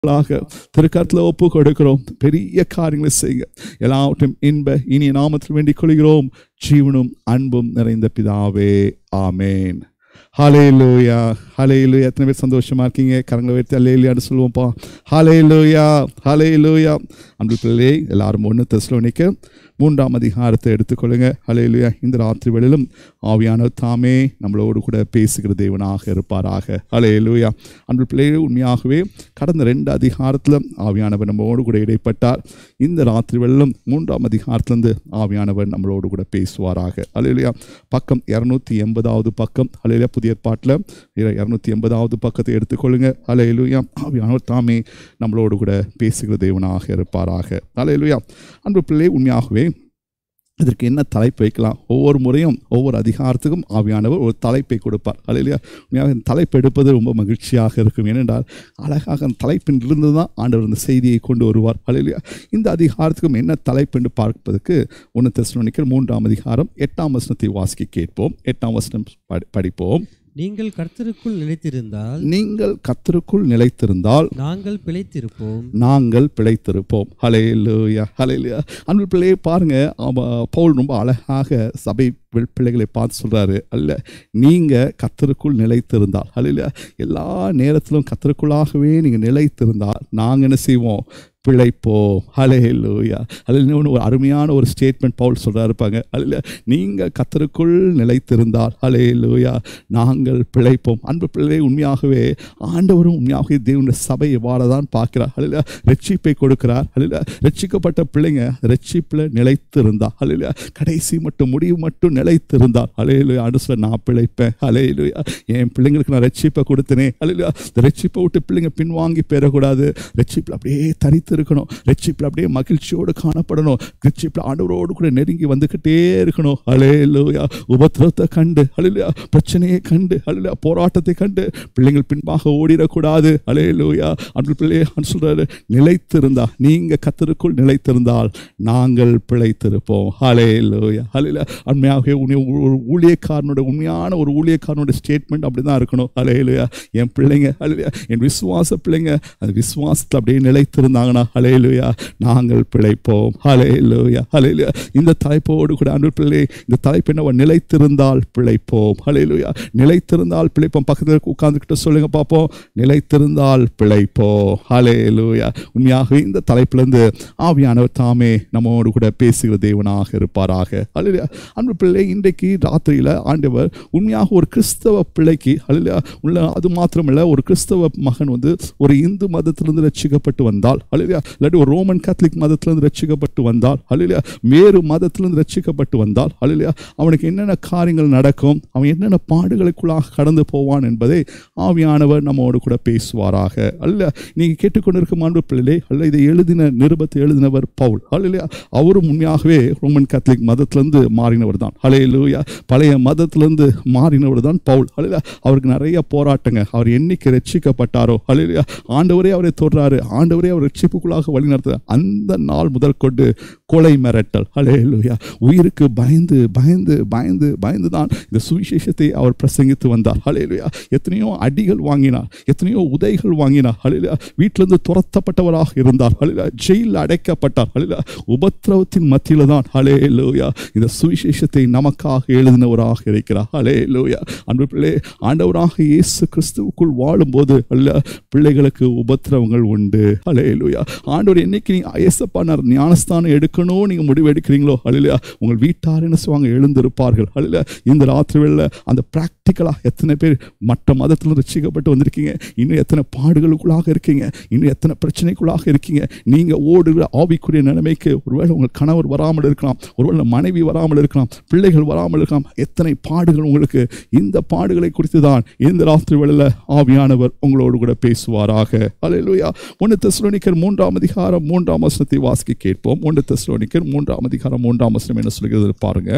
ஆக திருக்கரத்தில் ஒப்பு கொடுக்கிறோம் பெரிய காரியங்களை செய்யுங்க எல்லாவற்றையும் இன்ப இனிய நாமத்தில் வேண்டிக் கொள்கிறோம் ஜீவனும் அன்பும் நிறைந்த பிதாவே ஆமேன் ஹலே லூயா ஹலே லூயா எத்தனை பேர் சந்தோஷமா இருக்கீங்க கரங்களை வைத்து அல்லேலியான்னு சொல்லுவோம்ப்பா ஹலே லூயா ஹலே லூயா அன்பு பிள்ளை எல்லாரும் ஒன்று தெஸ்லோனிக்க மூன்றாம் அதிகாரத்தை எடுத்துக்கொள்ளுங்க ஹலே லூயா இந்த ராத்திரி வேளையிலும் ஆவியானவர் தாமே நம்மளோடு கூட பேசுகிற தேவனாக இருப்பாராக ஹலே லூயா அன்பு பிள்ளைகள் உண்மையாகவே கடந்த ரெண்டு அதிகாரத்தில் ஆவியானவர் நம்மோடு கூட இடைப்பட்டார் இந்த ராத்திரி வேளையிலும் மூன்றாம் அதிகாரத்திலிருந்து ஆவியானவர் நம்மளோடு கூட பேசுவாராக அலையிலையா பக்கம் இரநூத்தி எண்பதாவது பக்கம் அலையில புதிய ஏற்பாட்டில் இரநூத்தி எண்பதாவது பக்கத்தை எடுத்துக்கொள்ளுங்க அலையிலுயா ஆவியானவர் தாமே நம்மளோடு கூட பேசுகிற தேவனாக இருப்பாராக அலையிலுயா அன்பு பிள்ளை உண்மையாகவே இதற்கு என்ன தலைப்பு வைக்கலாம் ஒவ்வொரு முறையும் ஒவ்வொரு அதிகாரத்துக்கும் ஆவியானவர் ஒரு தலைப்பை கொடுப்பார் அல்லையா உண்மையாக இந்த தலைப்பு எடுப்பது ரொம்ப மகிழ்ச்சியாக இருக்கும் ஏனென்றால் அழகாக அந்த தலைப்பின் இருந்து தான் ஆண்டவர் இந்த செய்தியை கொண்டு வருவார் அல்லையா இந்த அதிகாரத்துக்கும் என்ன தலைப்பு என்று பார்ப்பதற்கு ஒன்று தெசலோனிக்கர் மூன்றாம் அதிகாரம் எட்டாம் வசனத்தை வாசிக்க கேட்போம் எட்டாம் வசனம் படி- படிப்போம் நீங்கள் கர்த்தருக்குள் நிலைத்திருந்தால் நீங்கள் கத்தருக்குள் நிலைத்திருந்தால் நாங்கள் பிழைத்திருப்போம் நாங்கள் பிழைத்திருப்போம் ஹலேலுயா ஹலேலுயா அன்பு பிள்ளையை பாருங்க ஆமா, பவுல் ரொம்ப அழகாக சபை பிள்- பிள்ளைகளை பார்த்து சொல்றாரு அல்ல நீங்க கத்தருக்குள் நிலைத்திருந்தால் ஹலேலுயா எல்லா நேரத்திலும் கத்தருக்குள்ளாகவே நீங்க நிலைத்திருந்தால் நாங்க என்ன செய்வோம் பிழைப்போம் ஹலேலுயா அதில் இன்னொன்று ஒரு அருமையான ஒரு ஸ்டேட்மெண்ட் பவுல் சொல்றா இருப்பாங்க அல்ல நீங்கள் கத்தருக்குள் நிலைத்திருந்தால் ஹலேலுயா நாங்கள் பிழைப்போம் அன்பு பிள்ளை உண்மையாகவே ஆண்டவரும் உண்மையாகவே தேவனுடைய சபையை வாழதான் பார்க்கிறார் அல்ல ரட்சிப்பை கொடுக்கிறார் அல்ல ரட்சிக்கப்பட்ட பிள்ளைங்க ரட்சிப்பில் நிலைத்திருந்தா அல்ல கடைசி மட்டும் முடிவு மட்டும் நிலைத்திருந்தால் அலையிலுயா அனுசல நான் பிழைப்பேன் அலையிலுயா என் பிள்ளைங்களுக்கு நான் ரட்சிப்பை கொடுத்தனே அல்லையா இந்த ரட்சிப்பை விட்டு பிள்ளைங்க பின்வாங்கி பெறக்கூடாது ரட்சிப்பில் அப்படியே தரித்து இருக்கணும் ரட்சிப்பில் அப்படியே மகிழ்ச்சியோடு காணப்படணும் ரட்சிப்பில் ஆண்டவரோடு கூட நெருங்கி வந்துக்கிட்டே இருக்கணும் அலையிலுயா உபத்திரத்தை கண்டு அலையிலுயா பிரச்சனையை கண்டு அலையிலுயா போராட்டத்தை கண்டு பிள்ளைங்கள் பின்பாக ஓடிடக்கூடாது அலையிலுயா அன்பு பிள்ளையே சொல்றாரு நிலைத்திருந்தா நீங்க கத்தருக்குள் நிலைத்திருந்தால் நாங்கள் பிழைத்திருப்போம் ஹalleluya ஹalleluya உண்மையாகவே உண்மை- ஒரு ஊழியக்காரனோட உண்மையான ஒரு ஊழியக்காரனோட ஸ்டேட்மெண்ட் அப்படி தான் இருக்கணும் ஹalleluya என் பிள்ளைங்க ஹalleluya என் விசுவாச பிள்ளைங்க அந்த விசுவாசத்தில் அப்படியே நிலைத்திருந்தாங்கன்னா ஹalleluya நாங்கள் பிழைப்போம் ஹalleluya ஹalleluya இந்த தலைப்போடு கூட அன்பு பிள்ளை இந்த தலைப்பு என்ன நிலைத்திருந்தால் பிழைப்போம் ஹalleluya நிலைத்திருந்தால் பிழைப்போம் பக்கத்தில் உட்கார்ந்துக்கிட்டு சொல்லுங்க பார்ப்போம் நிலைத்திருந்தால் பிழைப்போம் ஹalleluya உண்மையாகவே இந்த தலைப்பிலிருந்து ஆவியானவர் தாமே நம்மோடு கூட பேசுகிற தேவனாக இருப்பாராக ஹalleluya அன்பு பிள்ளை இன்றைக்கு ராத்திரியில் ஆண்டவர் உண்மையாக ஒரு கிறிஸ்தவ பிள்ளைக்கு ஹalleluya உள்ள அது மாத்திரமல்ல ஒரு கிறிஸ்தவ மகன் வந்து ஒரு இந்து மதத்திலிருந்து ரட்சிக்கப்பட்டு வந்தால் ஹalleluya இல்லாட்டி ஒரு ரோமன் கேத்தலிக் மதத்திலிருந்து ரட்சிக்கப்பட்டு வந்தால் ஹalleluya வேறு மதத்திலிருந்து ரட்சிக்கப்பட்டு வந்தால் ஹalleluya அவனுக்கு என்னென்ன காரியங்கள் நடக்கும் அவன் என்னென்ன பாடுகளுக்குள்ளாக கடந்து போவான் என்பதை ஆவியானவர் நம்மோடு கூட பேசுவாராக அல்ல நீங்க கேட்டுக்கொண்டிருக்கும் அன்பு பிள்ளைகளே அல்ல இதை எழுதின நிருபத்தை எழுதினவர் பவுல் அல்லையா அவரும் உண்மையாகவே ரோமன் கேத்தலிக் மதத்திலிருந்து மாறினவர் தான் ஹalleluya பழைய மதத்திலிருந்து மாறினவர் தான் பவுல் அல்லையா அவருக்கு நிறைய போராட்டங்க அவர் என்னைக்கு ரட்சிக்கப்பட்டாரோ அல்லையா ஆண்டவரே அவரை தொடுறாரு ஆண்டவரே அவர் ரட்சிப்புக்குள்ளாக வழி நடத்துறார் அந்த நாள் முதல் கொண்டு கொலை மிரட்டல் ஹalleluya உயிருக்கு பயந்து பயந்து பயந்து பயந்து தான் இந்த சுவிசேஷத்தை அவர் பிரசங்கித்து வந்தார் ஹalleluya எத்தனையோ அடிகள் வாங்கினார் எத்தனையோ உதைகள் வாங்கினார் ஹalleluya வீட்டிலிருந்து துரத்தப்பட்டவராக இருந்தார் ஹalleluya ஜெயிலில் அடைக்கப்பட்டார் ஹalleluya உபத்திரவத்தின் மத்தியில தான் ஹalleluya இந்த சுவிசேஷத்தை நமக்காக எழுதினவராக இருக்கிறார் ஹalleluya அன்பு பிள்ளை ஆண்டவராக இயேசு கிறிஸ்துவுக்குள் வாழும்போது அல்ல பிள்ளைகளுக்கு உபத்திரவங்கள் உண்டு ஹalleluya ஆண்டவர் என்னைக்கு நீங்க ஐயசப்பா நான் ஞானஸ்தானம் எடுக்கணும் நீங்க முடிவு எடுக்கிறீங்களோ அல்லையா உங்கள் வீட்டார் என்ன செய்வாங்க எழுந்திருப்பார்கள் அல்ல இந்த ராத்திரி வேளையில அந்த ப்ராக்டிக்கலாக எத்தனை பேர் மற்ற மதத்தில் ரசிக்கப்பட்டு வந்திருக்கீங்க இன்னும் எத்தனை பாடுகளுக்குள்ளாக இருக்கீங்க இன்னும் எத்தனை பிரச்சனைக்குள்ளாக இருக்கீங்க நீங்க ஓடுகிற ஆவிக்குரிய நிலைமைக்கு ஒருவேளை உங்கள் கணவர் வராமல் இருக்கலாம் ஒருவேளை மனைவி வராமல் இருக்கலாம் பிள்ளைகள் வராமல் இருக்கலாம் எத்தனை பாடுகள் உங்களுக்கு இந்த பாடுகளை குறித்து தான் இந்த ராத்திரி வேளையில ஆவியானவர் உங்களோடு கூட பேசுவாராக அல்லேலூயா ஒன்று தெஸ்லோனிக்கர் மூன்றாம் அதிகாரம் மூன்றாம் வசனத்தை வாசிக்க கேட்போம் ஒன்று தெஸ்லோனிக்கர் மூன்றாம் அதிகாரம் மூன்றாம் வசனம் என்ன சொல்கிறது பாருங்க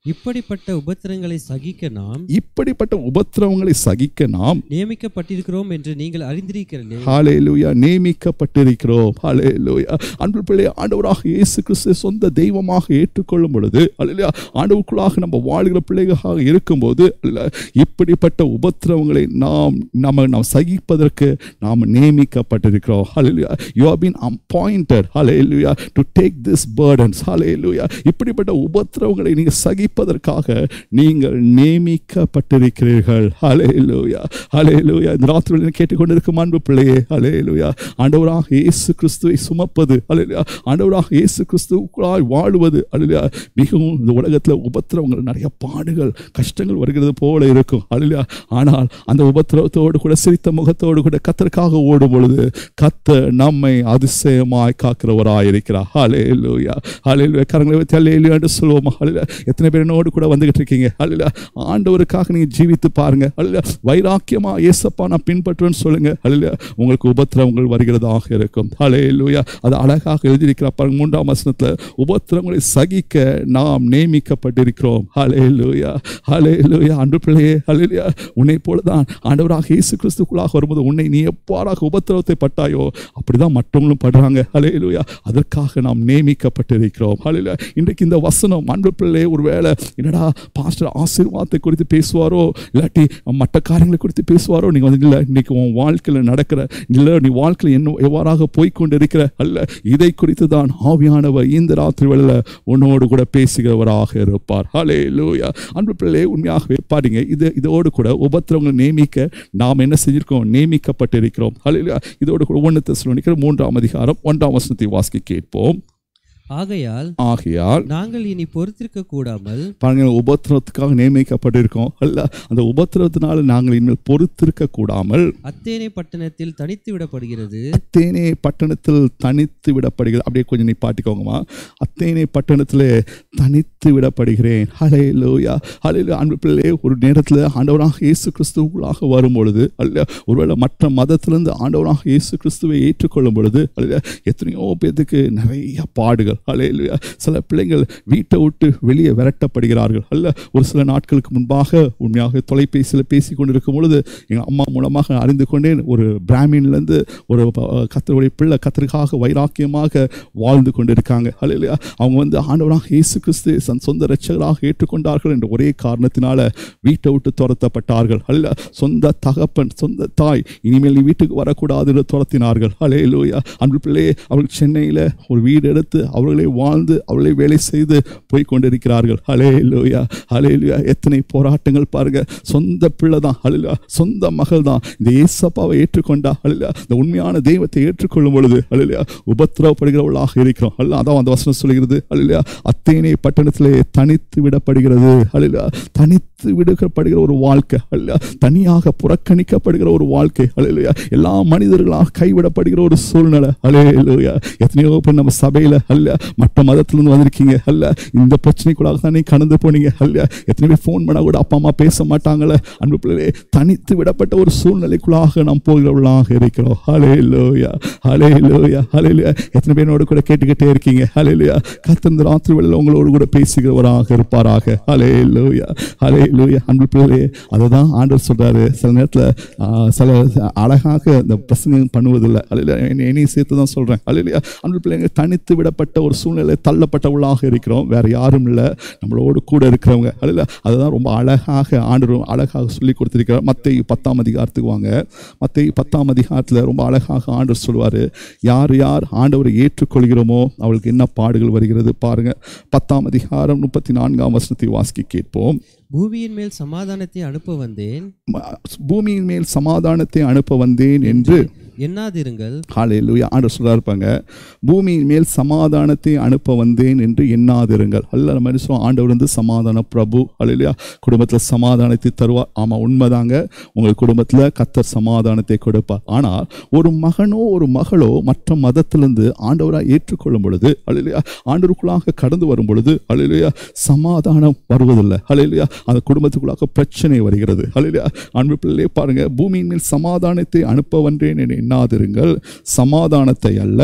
இப்படிப்பட்ட உபத்திரங்களை சகிக்க நாம் இப்படிப்பட்ட உபத்திரவங்களை சகிக்க நாம் நியமிக்கப்பட்டிருக்கிறோம் என்று நீங்கள் அறிந்திருக்கிறீர்களே ஹalleluya நியமிக்கப்பட்டிருக்கிறோம் ஹalleluya அன்பு பிள்ளை ஆண்டவராக இயேசு கிறிஸ்து சொந்த தெய்வமாக ஏற்றுக்கொள்ளும் பொழுது ஹalleluya ஆண்டவருக்குள்ளாக நம்ம வாழ்கிற பிள்ளைகளாக இருக்கும்போது அல்ல இப்படிப்பட்ட உபத்திரவங்களை நாம் நம்ம நாம் சகிப்பதற்கு நாம் நியமிக்கப்பட்டிருக்கிறோம் ஹalleluya you have been appointed hallelujah to take this burdens hallelujah இப்படிப்பட்ட உபத்திரவங்களை நீங்கள் சகிப்பதற்காக நீங்கள் நியமிக்கப்பட்டிருக்கிறீர்கள் ஹalleluya ஹalleluya இந்த ராத்திரியில் கேட்டுக்கொண்டிருக்கும் அன்பு பிள்ளையே ஹalleluya ஆண்டவராக இயேசு கிறிஸ்துவை சுமப்பது ஹalleluya ஆண்டவராக இயேசு கிறிஸ்துவுக்குள்ளாய் வாழுவது ஹalleluya மிகவும் இந்த உலகத்தில் உபத்திரவங்கள் நிறைய பாடுகள் கஷ்டங்கள் வருகிறது போல இருக்கும் ஹalleluya ஆனால் அந்த உபத்திரவத்தோடு கூட சிரித்த முகத்தோடு கூட கத்தருக்காக ஓடும் பொழுது கத்த நம்மை அதிசயமாய் காக்கிறவராய் இருக்கிறார் ஹalleluya ஹalleluya கரங்களை வைத்து ஹalleluya என்று சொல்லுவோம் ஹalleluya எத்தனை பேர் என்னோடு கூட வந்துகிட்டு இருக்கீங்க ஹalleluya ஆண்டவருக்காக நீங்க ஜீவித்து பாருங்க ஹalleluya வைராக்கியமா இயேசப்பா நான் பின்பற்றுவேன்னு சொல்லுங்க ஹalleluya உங்களுக்கு உபத்திரவங்கள் வருகிறதாக இருக்கும் ஹalleluya அது அழகாக எழுதியிருக்கிறார் பாருங்க மூன்றாம் வசனத்துல உபத்திரவங்களை சகிக்க நாம் நியமிக்கப்பட்டிருக்கிறோம் ஹalleluya ஹalleluya அன்பு பிள்ளையே ஹalleluya உன்னை போலதான் ஆண்டவராக இயேசு கிறிஸ்துக்குள்ளாக வரும்போது உன்னை நீ எவ்வாறாக உபத்திரவத்தை பட்டாயோ அப்படிதான் மற்றவங்களும் படுறாங்க ஹalleluya அதற்காக நாம் நியமிக்கப்பட்டிருக்கிறோம் ஹalleluya இன்றைக்கு இந்த வசனம் அன்பு பிள்ளை ஒருவேளை என்னடா பாஸ்டர் ஆசீர்வாதத்தை குறித்து பேசுவாரோ இல்லாட்டி மற்ற காரியங்களை குறித்து பேசுவாரோ நீங்க வந்து இல்லை இன்னைக்கு உன் வாழ்க்கையில் நடக்கிற இல்லை நீ வாழ்க்கையில் என்ன எவ்வாறாக போய்க்கொண்டு இருக்கிற அல்ல இதை குறித்து தான் ஆவியானவர் இந்த ராத்திரி வேளையில உன்னோடு கூட பேசுகிறவராக இருப்பார் ஹலே லூயா அன்பு பிள்ளையே உண்மையாகவே பாருங்க இது இதோடு கூட உபத்திரவங்களை நியமிக்க நாம் என்ன செஞ்சிருக்கோம் நியமிக்கப்பட்டிருக்கிறோம் ஹலே இதோடு கூட ஒன்று தெசலோனிக்கிற மூன்றாம் அதிகாரம் ஒன்றாம் வசனத்தை வாசிக்க கேட்போம் ஆகையால் ஆகையால் நாங்கள் இனி பொறுத்திருக்க கூடாமல் பாருங்க உபத்திரவத்துக்காக நியமிக்கப்பட்டிருக்கோம் அல்ல அந்த உபத்திரவத்தினால நாங்கள் இனிமேல் பொறுத்திருக்க கூடாமல் அத்தேனே பட்டணத்தில் தனித்து விடப்படுகிறது அத்தேனே பட்டணத்தில் தனித்து விடப்படுகிறது அப்படியே கொஞ்சம் நீ பாட்டிக்கோங்கம்மா அத்தேனே பட்டணத்தில் தனித்து விடப்படுகிறேன் ஹலே லோயா ஹலே அன்பு பிள்ளை ஒரு நேரத்தில் ஆண்டவராக இயேசு கிறிஸ்துவுக்குள்ளாக வரும் பொழுது அல்ல ஒருவேளை மற்ற மதத்திலிருந்து ஆண்டவராக இயேசு கிறிஸ்துவை ஏற்றுக்கொள்ளும் பொழுது அல்ல எத்தனையோ பேத்துக்கு நிறைய பாடுகள் ஹலே லோயா சில பிள்ளைங்கள் வீட்டை விட்டு வெளியே விரட்டப்படுகிறார்கள் அல்ல ஒரு சில நாட்களுக்கு முன்பாக உண்மையாக தொலைபேசியில் பேசி கொண்டிருக்கும் பொழுது எங்கள் அம்மா மூலமாக அறிந்து கொண்டேன் ஒரு பிராமின்லேருந்து ஒரு ப- கர்த்தருடைய பிள்ளை கத்தருக்காக வைராக்கியமாக வாழ்ந்து கொண்டிருக்காங்க அல்லையா அவங்க வந்து ஆண்டவராக இயேசு கிறிஸ்து தன் சொந்த ரட்சகராக ஏற்றுக்கொண்டார்கள் என்ற ஒரே காரணத்தினால வீட்டை விட்டு துரத்தப்பட்டார்கள் அல்ல சொந்த தகப்பன் சொந்த தாய் இனிமேல் நீ வீட்டுக்கு வரக்கூடாது என்று துரத்தினார்கள் அலே லூயா அன்பு பிள்ளையே அவர்கள் சென்னையில் ஒரு வீடு எடுத்து அவர்களே வாழ்ந்து அவர்களே வேலை செய்து போய் கொண்டிருக்கிறார்கள் அலே லூயா அலே லூயா எத்தனை போராட்டங்கள் பாருங்க சொந்த பிள்ளை தான் அழுலா சொந்த மகள் தான் இந்த ஏசப்பாவை ஏற்றுக்கொண்டா அழுலா இந்த உண்மையான தெய்வத்தை ஏற்றுக்கொள்ளும் பொழுது அழுலையா உபத்திரவப்படுகிறவளாக இருக்கிறோம் அல்ல அதான் அந்த வசனம் சொல்கிறது அழுலையா அத்தேனே பட்டணத்திலே தனித்து விடப்படுகிறது அழுலா தனித்து விடுக்கப்படுகிற ஒரு வாழ்க்கை அல்ல தனியாக புறக்கணிக்கப்படுகிற ஒரு வாழ்க்கை அழுலையா எல்லா மனிதர்களாக கைவிடப்படுகிற ஒரு சூழ்நிலை அலையலூயா எத்தனையோ பேர் நம்ம சபையில் அல்ல மற்ற மதத்திலிருந்து வந்திருக்கீங்க அல்ல இந்த பிரச்சனைக்குள்ளாக தான் நீ கடந்து போனீங்க அல்ல எத்தனை பேர் ஃபோன் பண்ணால் கூட அப்பா அம்மா பேச மாட்டாங்களே அன்பு பிள்ளைகளே தனித்து விடப்பட்ட ஒரு சூழ்நிலைக்குள்ளாக நாம் போகிறவர்களாக இருக்கிறோம் ஹலே லோயா ஹலே லோயா ஹலே லோயா எத்தனை பேரோடு கூட கேட்டுக்கிட்டே இருக்கீங்க ஹலே லோயா கத்திருந்த ராத்திரி வேளையில் உங்களோடு கூட பேசுகிறவராக இருப்பாராக ஹலே லோயா ஹலே லோயா அன்பு பிள்ளைகளே அதை தான் ஆண்டவர் சொல்றாரு சில நேரத்தில் சில அழகாக இந்த பிரசங்கம் பண்ணுவதில்லை அல்ல என்னையும் சேர்த்து தான் சொல்கிறேன் அல்லையா அன்பு பிள்ளைங்க தனித்து விடப்பட்ட ஒரு சூழ்நிலை தள்ளப்பட்டவளாக இருக்கிறோம் வேற யாரும் இல்லை நம்மளோடு கூட இருக்கிறவங்க அல்ல அதுதான் ரொம்ப அழகாக ஆண்டவர் அழகாக சொல்லி கொடுத்திருக்கிறார் மத்திய பத்தாம் அதிகாரத்துக்கு வாங்க மத்திய பத்தாம் அதிகாரத்தில் ரொம்ப அழகாக ஆண்டவர் சொல்வார் யார் யார் ஆண்டவரை ஏற்றுக்கொள்கிறோமோ அவளுக்கு என்ன பாடுகள் வருகிறது பாருங்க பத்தாம் அதிகாரம் முப்பத்தி நான்காம் வசனத்தை வாசிக்க கேட்போம் பூமியின் மேல் சமாதானத்தை அனுப்ப வந்தேன் ம- பூமியின் மேல் சமாதானத்தை அனுப்ப வந்தேன் என்று எண்ணாதிருங்கள் ஹalleluya ஆண்டவர் சொல்றாரு இருப்பாங்க பூமியின் மேல் சமாதானத்தை அனுப்ப வந்தேன் என்று எண்ணாதிருங்கள் அல்ல நம்ம என்ன சொல்லுவோம் ஆண்டவர் வந்து சமாதான பிரபு ஹalleluya குடும்பத்தில் சமாதானத்தை தருவார் ஆமாம் உண்மைதாங்க உங்கள் குடும்பத்தில் கத்தர் சமாதானத்தை கொடுப்பார் ஆனால் ஒரு மகனோ ஒரு மகளோ மற்ற மதத்திலிருந்து ஆண்டவராக ஏற்றுக்கொள்ளும் பொழுது ஹalleluya ஆண்டவருக்குள்ளாக கடந்து வரும் பொழுது ஹalleluya சமாதானம் வருவதில்லை ஹalleluya அந்த குடும்பத்துக்குள்ளாக பிரச்சனை வருகிறது ஹalleluya அன்பு பிள்ளையே பாருங்க பூமியின் மேல் சமாதானத்தை அனுப்ப வந்தேன் என எண்ணாதிருங்கள் சமாதானத்தை அல்ல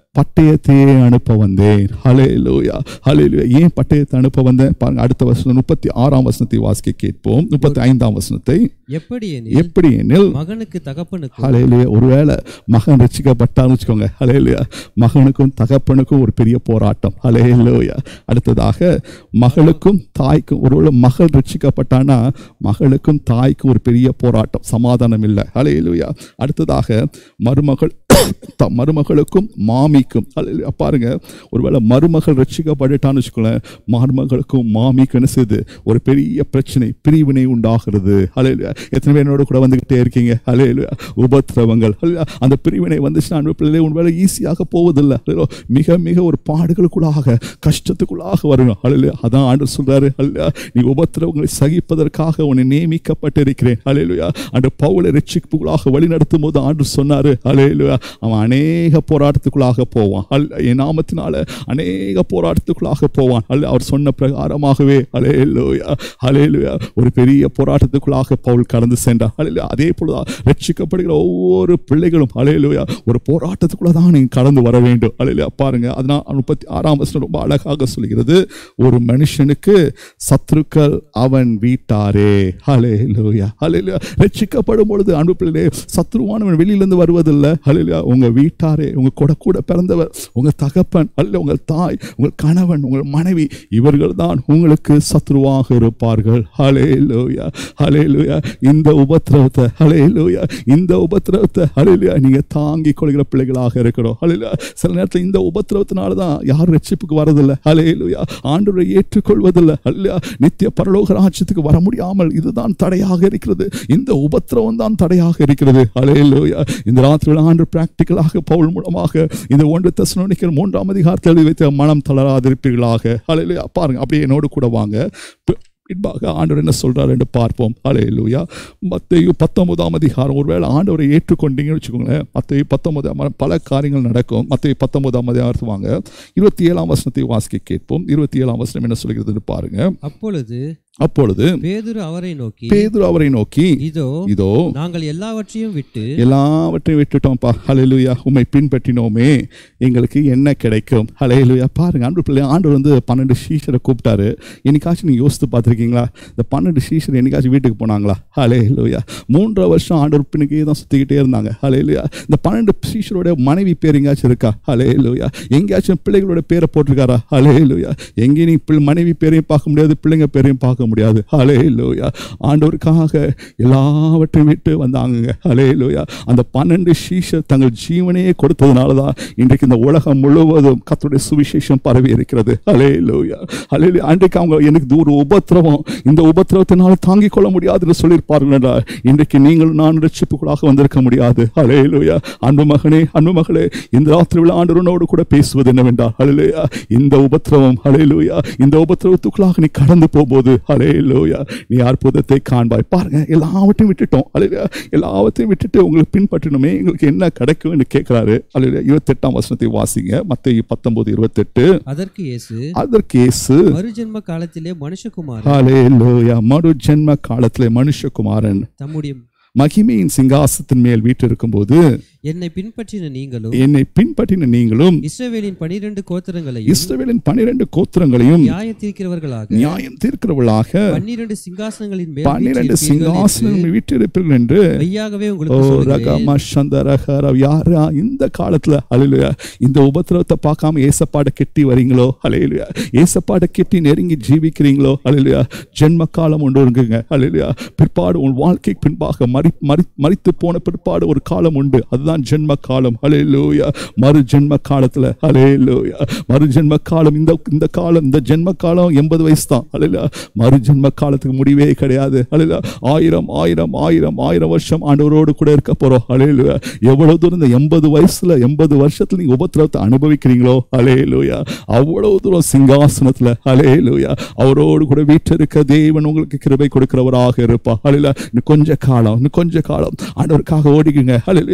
பட்டயத்தையே அனுப்ப வந்தேன் ஹalleluya ஹalleluya ஏன் பட்டயத்தை அனுப்ப வந்தேன் பாருங்க அடுத்த வசனம் முப்பத்தி ஆறாம் வசனத்தை வாசிக்க கேட்போம் முப்பத்தி ஐந்தாம் வசனத்தை எப்படி எனில் எப்படி எனில் மகனுக்கு தகப்பனுக்கும் ஹalleluya ஒருவேளை மகன் ரட்சிக்கப்பட்டான்னு வச்சுக்கோங்க ஹalleluya மகனுக்கும் தகப்பனுக்கும் ஒரு பெரிய போராட்டம் ஹalleluya அடுத்ததாக மகளுக்கும் தாய்க்கும் ஒருவேளை மகள் ரட்சிக்கப்பட்டானா மகளுக்கும் தாய்க்கும் ஒரு பெரிய போராட்டம் சமாதானம் இல்லை ஹalleluya அடுத்ததாக மருமகள் த- மருமகளுக்கும் மாமிக்கும் ஹalleluya பாருங்க ஒருவேளை மருமகள் ரட்சிக்கப்பட்டுட்டான்னு வச்சுக்கோங்களேன் மருமகளுக்கும் மாமிக்கும் என்ன செய்யுது ஒரு பெரிய பிரச்சனை பிரிவினை உண்டாகிறது ஹalleluya எத்தனை பேர் என்னோட கூட வந்துகிட்டே இருக்கீங்க ஹalleluya உபத்திரவங்கள் ஹalleluya அந்த பிரிவினை வந்துச்சுன்னா அன்பு பிள்ளைகளே ஒருவேளை ஈஸியாக போவதில்லை ஹalleluya மிக மிக ஒரு பாடுகளுக்குள்ளாக கஷ்டத்துக்குள்ளாக வருங்க ஹalleluya அதான் ஆண்டு சொல்றாரு ஹalleluya நீ உபத்திரவங்களை சகிப்பதற்காக உன்னை நியமிக்கப்பட்டிருக்கிறேன் ஹalleluya அந்த பவுலை ரட்சிப்புகளாக வழி நடத்தும் போது ஆண்டு சொன்னாரு ஹalleluya அவன் அநேக போராட்டத்துக்குள்ளாக போவான் ஹல் என் நாமத்தினால அநேக போராட்டத்துக்குள்ளாக போவான் அல்ல அவர் சொன்ன பிரகாரமாகவே ஹalleluya ஹalleluya ஒரு பெரிய போராட்டத்துக்குள்ளாக பவுல் கடந்து சென்றார் ஹalleluya அதே போலதான் ரட்சிக்கப்படுகிற ஒவ்வொரு பிள்ளைகளும் ஹalleluya ஒரு போராட்டத்துக்குள்ள தான் நீங்க கடந்து வர வேண்டும் ஹalleluya பாருங்க அதனால் முப்பத்தி ஆறாம் வசனம் ரொம்ப அழகாக சொல்கிறது ஒரு மனுஷனுக்கு சத்துருக்கள் அவன் வீட்டாரே ஹalleluya ஹalleluya ரட்சிக்கப்படும் பொழுது அன்பு பிள்ளைகளே சத்ருவானவன் வெளியிலிருந்து வருவதில்லை ஹalleluya உங்க வீட்டாரே உங்க கூட கூட பிறந்தவர் உங்க தகப்பன் அல்ல உங்கள் தாய் உங்கள் கணவன் உங்கள் மனைவி இவர்கள் தான் உங்களுக்கு சத்ருவாக இருப்பார்கள் ஹalleluya ஹalleluya இந்த உபத்திரவத்தை ஹalleluya இந்த உபத்திரவத்தை ஹalleluya நீங்க தாங்கிக் கொள்கிற பிள்ளைகளாக இருக்கணும் ஹalleluya சில நேரத்தில் இந்த உபத்திரவத்தினால தான் யாரும் ரட்சிப்புக்கு வரதில்லை ஹalleluya ஆண்டவரை ஏற்றுக்கொள்வதில்லை ஹalleluya நித்திய பரலோக ராஜ்யத்துக்கு வர முடியாமல் இதுதான் தடையாக இருக்கிறது இந்த உபத்திரவம் தான் தடையாக இருக்கிறது ஹalleluya இந்த ராத்திரியில் ஆண்டு பிராக்டிக்கலாக பவுல் மூலமாக இந்த ஒன்று தசனோனிக்கர் மூன்றாம் அதிகாரத்தில் எழுதி வைத்த மனம் தளராதிருப்பீர்களாக ஹalleluya பாருங்க அப்படியே என்னோடு கூட வாங்க பி- பின்பாக ஆண்டவர் என்ன சொல்றாரு என்று பார்ப்போம் ஹalleluya மத்தேயு பத்தொன்பதாம் அதிகாரம் ஒருவேளை ஆண்டவரை ஏற்றுக்கொண்டீங்கன்னு வச்சுக்கோங்களேன் மத்தேயு பத்தொன்பதாம் பல காரியங்கள் நடக்கும் மத்தேயு பத்தொன்பதாம் அதிகாரத்து வாங்க இருபத்தி ஏழாம் வசனத்தை வாசிக்க கேட்போம் இருபத்தி ஏழாம் வசனம் என்ன சொல்கிறதுன்னு பாருங்க அப்பொழுது அப்பொழுது பேதுரு அவரை நோக்கி பேதுரு அவரை நோக்கி இதோ இதோ நாங்கள் எல்லாவற்றையும் விட்டு எல்லாவற்றையும் விட்டுட்டோம்ப்பா ஹalleluya உம்மை பின்பற்றினோமே எங்களுக்கு என்ன கிடைக்கும் ஹalleluya பாருங்க ஆண்டு பிள்ளை ஆண்டு வந்து பன்னெண்டு சீஷரை கூப்பிட்டாரு என்னைக்காச்சும் நீங்கள் யோசித்து பார்த்துருக்கீங்களா இந்த பன்னெண்டு சீஷர் என்னைக்காச்சும் வீட்டுக்கு போனாங்களா ஹalleluya மூன்றரை வருஷம் ஆண்டு பின்னுக்கே தான் சுற்றிக்கிட்டே இருந்தாங்க ஹalleluya இந்த பன்னெண்டு சீஷரோட மனைவி பேர் எங்கேயாச்சும் இருக்கா ஹalleluya எங்கேயாச்சும் பிள்ளைகளோட பேரை போட்டிருக்காரா ஹalleluya எங்கேயும் நீ பிள்ளை- மனைவி பேரையும் பார்க்க முடியாது பிள்ளைங்க பேரையும் பார்க்க முடியாது ஹalleluya ஆண்டவருக்காக எல்லாவற்றையும் விட்டு வந்தாங்க ஹalleluya அந்த பன்னெண்டு சீஷர் தங்கள் ஜீவனையே கொடுத்ததுனால தான் இன்றைக்கு இந்த உலகம் முழுவதும் கர்த்தருடைய சுவிசேஷம் பரவி இருக்கிறது ஹalleluya ஹalleluya அன்றைக்கு அவங்க எனக்கு இது ஒரு உபத்திரவம் இந்த உபத்திரவத்தினால தாங்கிக் கொள்ள முடியாதுன்னு சொல்லியிருப்பார்கள் என்றால் இன்றைக்கு நீங்கள் நான் ரட்சிப்புகளாக வந்திருக்க முடியாது ஹalleluya அன்பு மகனே அன்பு மகளே இந்த ராத்திரி ஆண்டவனோடு கூட பேசுவது என்னவென்றால் ஹalleluya இந்த உபத்திரவம் ஹalleluya இந்த உபத்திரவத்துக்குள்ளாக நீ கடந்து போகும்போது ஹalleluya நீ அற்புதத்தை காண்பாய் பாருங்க எல்லாவற்றையும் விட்டுட்டோம் ஹalleluya எல்லாவற்றையும் விட்டுட்டு உங்களுக்கு பின்பற்றணுமே எங்களுக்கு என்ன கிடைக்கும்னு கேட்கிறாரு ஹalleluya இருபத்தெட்டாம் வசனத்தை வாசிங்க மத்தேயு பத்தொன்பது இருபத்தெட்டு அதற்கு இயேசு அதற்கு இயேசு மறுஜென்ம காலத்திலே மனுஷகுமாரன் ஹalleluya மறு ஜென்ம காலத்திலே மனுஷகுமாரன் தம்முடைய மகிமையின் சிங்காசத்தின் மேல் வீற்றிருக்கும் போது என்னை பின்பற்றின நீங்களும் என்னை பின்பற்றின நீங்களும் இஸ்ரவேலின் பனிரெண்டு கோத்திரங்களையும் இஸ்ரவேலின் பனிரெண்டு கோத்திரங்களையும் நியாய தீர்க்கிறவர்களாக நியாயம் தீர்க்கிறவர்களாக பன்னிரண்டு சிங்காசனங்களின் மேல் பன்னிரண்டு வீற்றிருப்பீர்கள் என்று சிங்காசனம் வீற்றிருப்பீர்கள் என்று மெய்யாகவே ஓ உங்களுக்கு சொல்கிறேன் ரகம சந்தரகர யாரா இந்த காலத்துல அலையிலுயா இந்த உபத்திரவத்தை பார்க்காம ஏசப்பாட கெட்டி வரீங்களோ அலையிலுயா ஏசப்பாட கெட்டி நெருங்கி ஜீவிக்கிறீங்களோ அலையிலுயா ஜென்ம காலம் ஒன்று இருக்குங்க அலையிலுயா பிற்பாடு உன் வாழ்க்கைக்கு பின்பாக மறி மறி மறித்து போன பிற்பாடு ஒரு காலம் உண்டு அதுதான் ஜென்ம காலம் அலையிலுயா மறு ஜென்ம காலத்துல அலையிலுயா மறு ஜென்ம காலம் இந்த இந்த காலம் இந்த ஜென்ம காலம் எண்பது வயசு தான் அலையில மறு ஜென்ம காலத்துக்கு முடிவே கிடையாது அலையில ஆயிரம் ஆயிரம் ஆயிரம் ஆயிரம் வருஷம் ஆண்டவரோடு கூட இருக்க போறோம் அலையிலுயா எவ்வளவு தூரம் இந்த எண்பது வயசுல எண்பது வருஷத்துல நீங்க உபத்திரவத்தை அனுபவிக்கிறீங்களோ அலையிலுயா அவ்வளவு தூரம் சிங்காசனத்துல அலையிலுயா அவரோடு கூட வீற்றிருக்க தேவன் உங்களுக்கு கிருபை கொடுக்கிறவராக இருப்பா அலையில இன்னும் கொஞ்ச காலம் இன்னும் கொஞ்ச காலம் ஆண்டவருக்காக ஓடிக்குங்க அலையிலுயா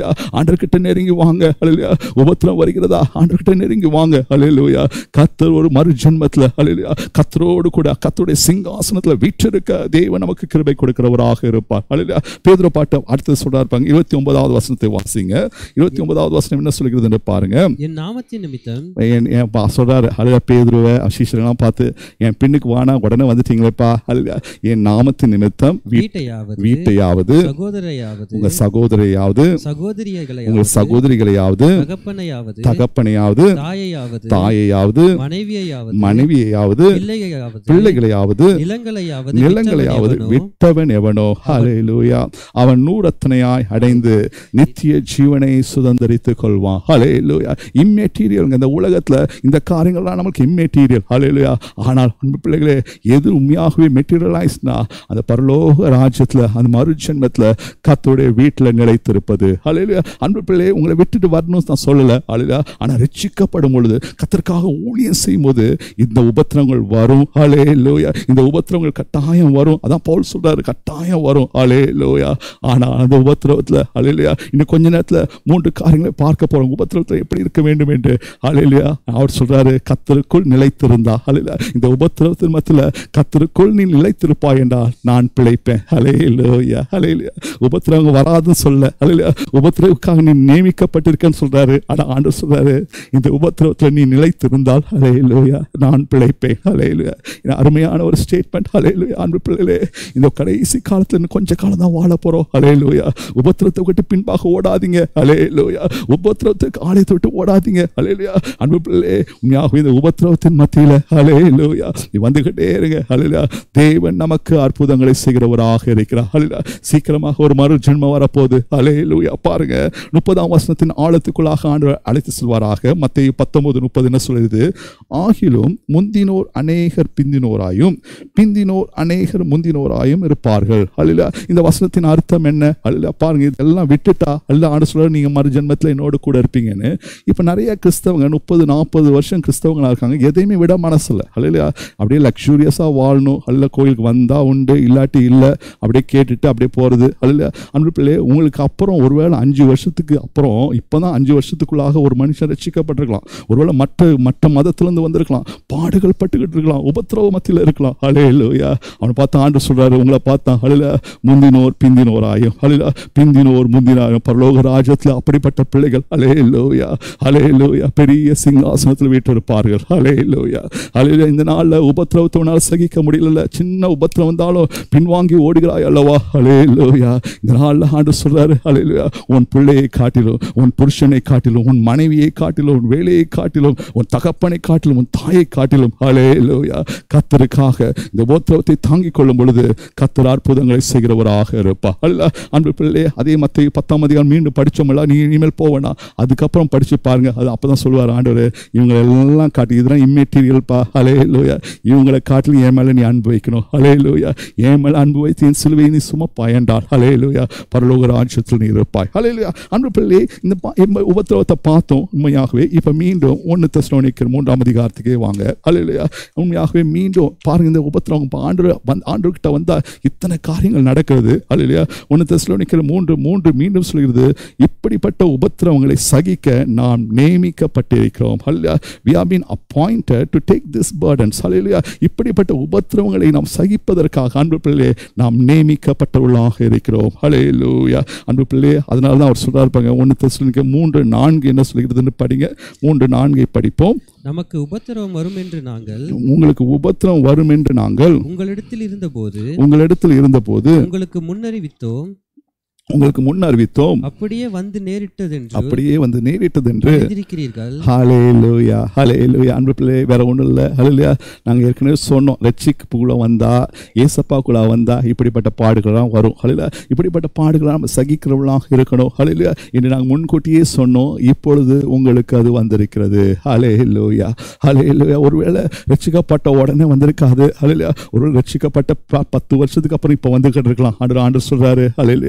ஆண்டர்கிட்ட நெருங்கி வாங்க ஹalleluya உபத்திரம் வருகிறதா ஆண்டர்கிட்ட நெருங்கி வாங்க ஹalleluya கர்த்தர் ஒரு மறு ஜென்மத்துல ஹalleluya கர்த்தரோடு கூட கர்த்தருடைய சிங்காசனத்துல வீற்றிருக்க தேவன் நமக்கு கிருபை கொடுக்கிறவராக இருப்பார் ஹalleluya பேதுரு பாட்டு அடுத்து சொல்றாரு பாருங்க இருபத்தி ஒன்பதாவது வசனத்தை வாசிங்க இருபத்தி ஒன்பதாவது வசனம் என்ன சொல்கிறது என்று பாருங்க என் நாமத்தின் நிமித்தம் என் என் பா சொல்றாரு அழுத பேதுருவை அசீஷரெல்லாம் பார்த்து என் பின்னுக்கு வானா உடனே வந்துட்டீங்களேப்பா அழுத என் நாமத்தின் நிமித்தம் வீ- வீட்டையாவது வீட்டையாவது சகோதரையாவது உங்க சகோதரையாவது சகோதரியர்களையாவது உங்கள் சகோதரிகளையாவது தகப்பனையாவது தகப்பனையாவது தாயையாவது தாயையாவது மனைவியையாவது மனைவியையாவது பிள்ளையாவது பிள்ளைகளையாவது நிலங்களையாவது நிலங்களையாவது விற்றவன் எவனோ, விட்டவன் எவனோ ஹalleluya அவன் நூறத்தனையாய் அடைந்து நித்திய ஜீவனை சுதந்தரித்துக் கொள்வான் ஹalleluya இம்மெட்டீரியல் இந்த உலகத்துல இந்த காரியங்கள்லாம் நமக்கு இம்மெட்டீரியல் ஹalleluya ஆனால் அன்பு பிள்ளைகளே எது உண்மையாகவே மெட்டீரியலைஸ்னா அந்த பரலோக ராஜ்யத்துல அந்த மறுஜென்மத்துல கர்த்தருடைய வீட்டுல நிலைத்திருப்பது ஹalleluya அன்பு பிள்ளையே உங்களை விட்டுட்டு வரணும்னு நான் சொல்லல ஹalleluya ஆனா ரட்சிக்கப்படும் பொழுது கர்த்தருக்காக ஊழியம் செய்யும்போது இந்த உபத்திரங்கள் வரும் ஹalleluya இந்த உபத்திரங்கள் கட்டாயம் வரும் அதான் பவுல் சொல்றாரு கட்டாயம் வரும் ஹalleluya ஆனா அந்த உபத்திரவத்துல ஹalleluya இன்னும் கொஞ்ச நேரத்துல மூன்று காரியங்களை பார்க்க போறோம் உபத்திரவத்துல எப்படி இருக்க வேண்டும் என்று ஹalleluya அவர் சொல்றாரு கத்தருக்குள் நிலைத்திருந்தா ஹalleluya இந்த உபத்திரவத்தின் மத்தியில கத்தருக்குள் நீ நிலைத்திருப்பாய் என்றால் நான் பிழைப்பேன் ஹalleluya ஹalleluya உபத்திரவம் வராதுன்னு சொல்ல ஹalleluya உபத்திரவுக்காக நீ நியமிக்கப்பட்டிருக்கேன்னு சொல்றாரு ஆனா ஆண்டவர் சொல்றாரு இந்த உபத்திரவத்துல நீ நிலைத்திருந்தால் ஹalleluya நான் பிழைப்பேன் ஹalleluya இது அருமையான ஒரு ஸ்டேட்மெண்ட் ஹalleluya அன்பு பிள்ளைகளே இந்த கடைசி காலத்துல இன்னும் கொஞ்ச காலம் தான் வாழ போறோம் ஹalleluya உபத்திரத்தை விட்டு பின்பாக ஓடாதீங்க ஹalleluya உபத்திரத்துக்கு ஆலயத்தை விட்டு ஓடாதீங்க ஹalleluya அன்பு பிள்ளைகளே உண்மையாகவே இந்த உபத்திரவத்தின் மத்தியில ஹalleluya நீ வந்துகிட்டே இருங்க ஹalleluya தேவன் நமக்கு அற்புதங்களை செய்கிறவராக இருக்கிறார் ஹalleluya சீக்கிரமாக ஒரு மறு ஜென்மம் வரப்போகுது ஹalleluya பாருங்க முப்பதாம் வசனத்தின் ஆழத்துக்குள்ளாக ஆண்டு அழைத்து செல்வாராக மத்திய பத்தொன்பது முப்பது என்ன சொல்லுது ஆகிலும் முந்தினோர் அநேகர் பிந்தினோராயும் பிந்தினோர் அநேகர் முந்தினோராயும் இருப்பார்கள் அல்ல இந்த வசனத்தின் அர்த்தம் என்ன அல்ல பாருங்க இதெல்லாம் விட்டுட்டா அல்ல ஆண்டு சொல்ல நீங்க மறு ஜென்மத்தில் என்னோட கூட இருப்பீங்கன்னு இப்போ நிறைய கிறிஸ்தவங்க முப்பது நாற்பது வருஷம் கிறிஸ்தவங்களா இருக்காங்க எதையுமே விட மனசில்ல அல்லையா அப்படியே லக்ஸூரியஸாக வாழணும் அல்ல கோயிலுக்கு வந்தா உண்டு இல்லாட்டி இல்லை அப்படியே கேட்டுட்டு அப்படியே போறது அல்ல அன்பு பிள்ளையே உங்களுக்கு அப்புறம் ஒருவேளை அஞ்சு வருஷத்துக்கு அப்புறம் இப்போதான் அஞ்சு வருஷத்துக்குள்ளாக ஒரு மனுஷன் ரட்சிக்கப்பட்டிருக்கலாம் ஒருவேளை மற்ற மற்ற மதத்திலிருந்து வந்திருக்கலாம் பாடுகள் பட்டுக்கிட்டு இருக்கலாம் உபத்திரவ மத்தியில் இருக்கலாம் ஹலே இல்லையா அவனை பார்த்து ஆண்டு சொல்றாரு உங்களை பார்த்தான் ஹலில முந்தினோர் பிந்தினோர் ஆயும் ஹலில பிந்தினோர் முந்தினாயும் பரலோக ராஜ்யத்தில் அப்படிப்பட்ட பிள்ளைகள் ஹலே இல்லையா ஹலே இல்லையா பெரிய சிங்காசனத்தில் வீட்டிருப்பார்கள் ஹலே இல்லையா ஹலே இந்த நாளில் உபத்திரவத்தினால் சகிக்க முடியல சின்ன உபத்திரம் வந்தாலும் பின்வாங்கி ஓடுகிறாய் அல்லவா ஹலே இல்லையா இந்த நாளில் ஆண்டு சொல்றாரு ஹலே இல்லையா உன் பிள்ளையை காட்டிலும் உன் புருஷனை காட்டிலும் உன் மனைவியை காட்டிலும் உன் வேலையை காட்டிலும் உன் தகப்பனை காட்டிலும் உன் தாயை காட்டிலும் ஹலே இல்லையா கத்தருக்காக இந்த உபத்திரவத்தை தாங்கிக் கொள்ளும் பொழுது கத்தர் அற்புதங்களை செய்கிறவராக இருப்பா அல்ல அன்பு பிள்ளை அதே மத்திய பத்தாம் அதிகாரம் மீண்டும் படிச்சோம்ல நீ இனிமேல் போவேனா அதுக்கப்புறம் படிச்சு பாருங்க அது அப்பதான் சொல்லுவார் ஆண்டவர் இவங்களை எல்லாம் காட்டி இதெல்லாம் இம்மெட்டீரியல்ப்பா ஹலே லோயா இவங்களை காட்டிலும் என் மேல நீ அன்பு வைக்கணும் ஹலே லோயா என் மேல அன்பு வைத்து என் சிலுவை நீ சும்மா பயண்டார் ஹலே லோயா பரலோக ராஜ்யத்தில் நீ இருப்பாய் ஹலே லோயா அன்பு பிள்ளை இந்த பா- இந்த உபத்திரவத்தை பார்த்தோம் உண்மையாகவே இப்ப மீண்டும் ஒன்று தெஸ்லோனிக்கர் மூன்றாம் அதிகாரத்துக்கே வாங்க ஹலே லோயா உண்மையாகவே மீண்டும் பாருங்க இந்த உபத்திரவம் இப்ப ஆண்டு வந்து ஆண்டுகிட்ட வந்தா இத்தனை காரியங்கள் நடக்கிறது அல்லையா ஒன்று தெஸ்லோனிக்கர் மூன்று மூன்று மீண்டும் சொல்கிறது இப்படிப்பட்ட உபத்திரவங்களை சகிக்க நாம் நியமிக்கப்பட்டிருக்கிறோம் அல்லையா we have been appointed to take this burdens அல்லையா இப்படிப்பட்ட உபத்திரவங்களை நாம் சகிப்பதற்காக அன்பு பிள்ளையே நாம் நியமிக்கப்பட்டவர்களாக இருக்கிறோம் ஹalleluya அன்பு பிள்ளையே அதனால தான் அவர் சொல்றாரு பாருங்க ஒன்று தெஸ்லோனிக்கர் மூன்று நான்கு என்ன சொல்கிறதுன்னு படிங்க மூன்று நான்கை படிப்போம் நமக்கு உபத்திரவம் வரும் என்று நாங்கள் உங்களுக்கு உபத்திரம் வரும் என்று நாங்கள் உங்களிடத்தில் இருந்தபோது உங்களிடத்தில் இருந்தபோது உங்களுக்கு முன்னறிவித்தோம் உங்களுக்கு முன் அறிவித்தோம் அப்படியே வந்து நேரிட்டதென்று அப்படியே வந்து நேரிட்டது என்று அறிந்திருக்கிறீர்கள் ஹாலே லூயா ஹாலே லூயா அன்பு பிள்ளை வேற ஒன்றும் இல்லை ஹலையா நாங்கள் ஏற்கனவே சொன்னோம் ரட்சிப்புக்குள்ள வந்தா ஏசப்பாக்குள்ள வந்தா இப்படிப்பட்ட பாடுகள்லாம் வரும் ஹலையில இப்படிப்பட்ட பாடுகளாக நம்ம சகிக்கிறவர்களாக இருக்கணும் ஹலையில இன்று நாங்கள் முன்கூட்டியே சொன்னோம் இப்பொழுது உங்களுக்கு அது வந்திருக்கிறது ஹலே லூயா ஹலே லூயா ஒருவேளை ரட்சிக்கப்பட்ட உடனே வந்திருக்காது ஹலையில ஒரு ரட்சிக்கப்பட்ட ப- பத்து வருஷத்துக்கு அப்புறம் இப்போ வந்துகிட்டு இருக்கலாம் ஆண்டு ஆண்டு சொல்றாரு ஹலையில எனக்கு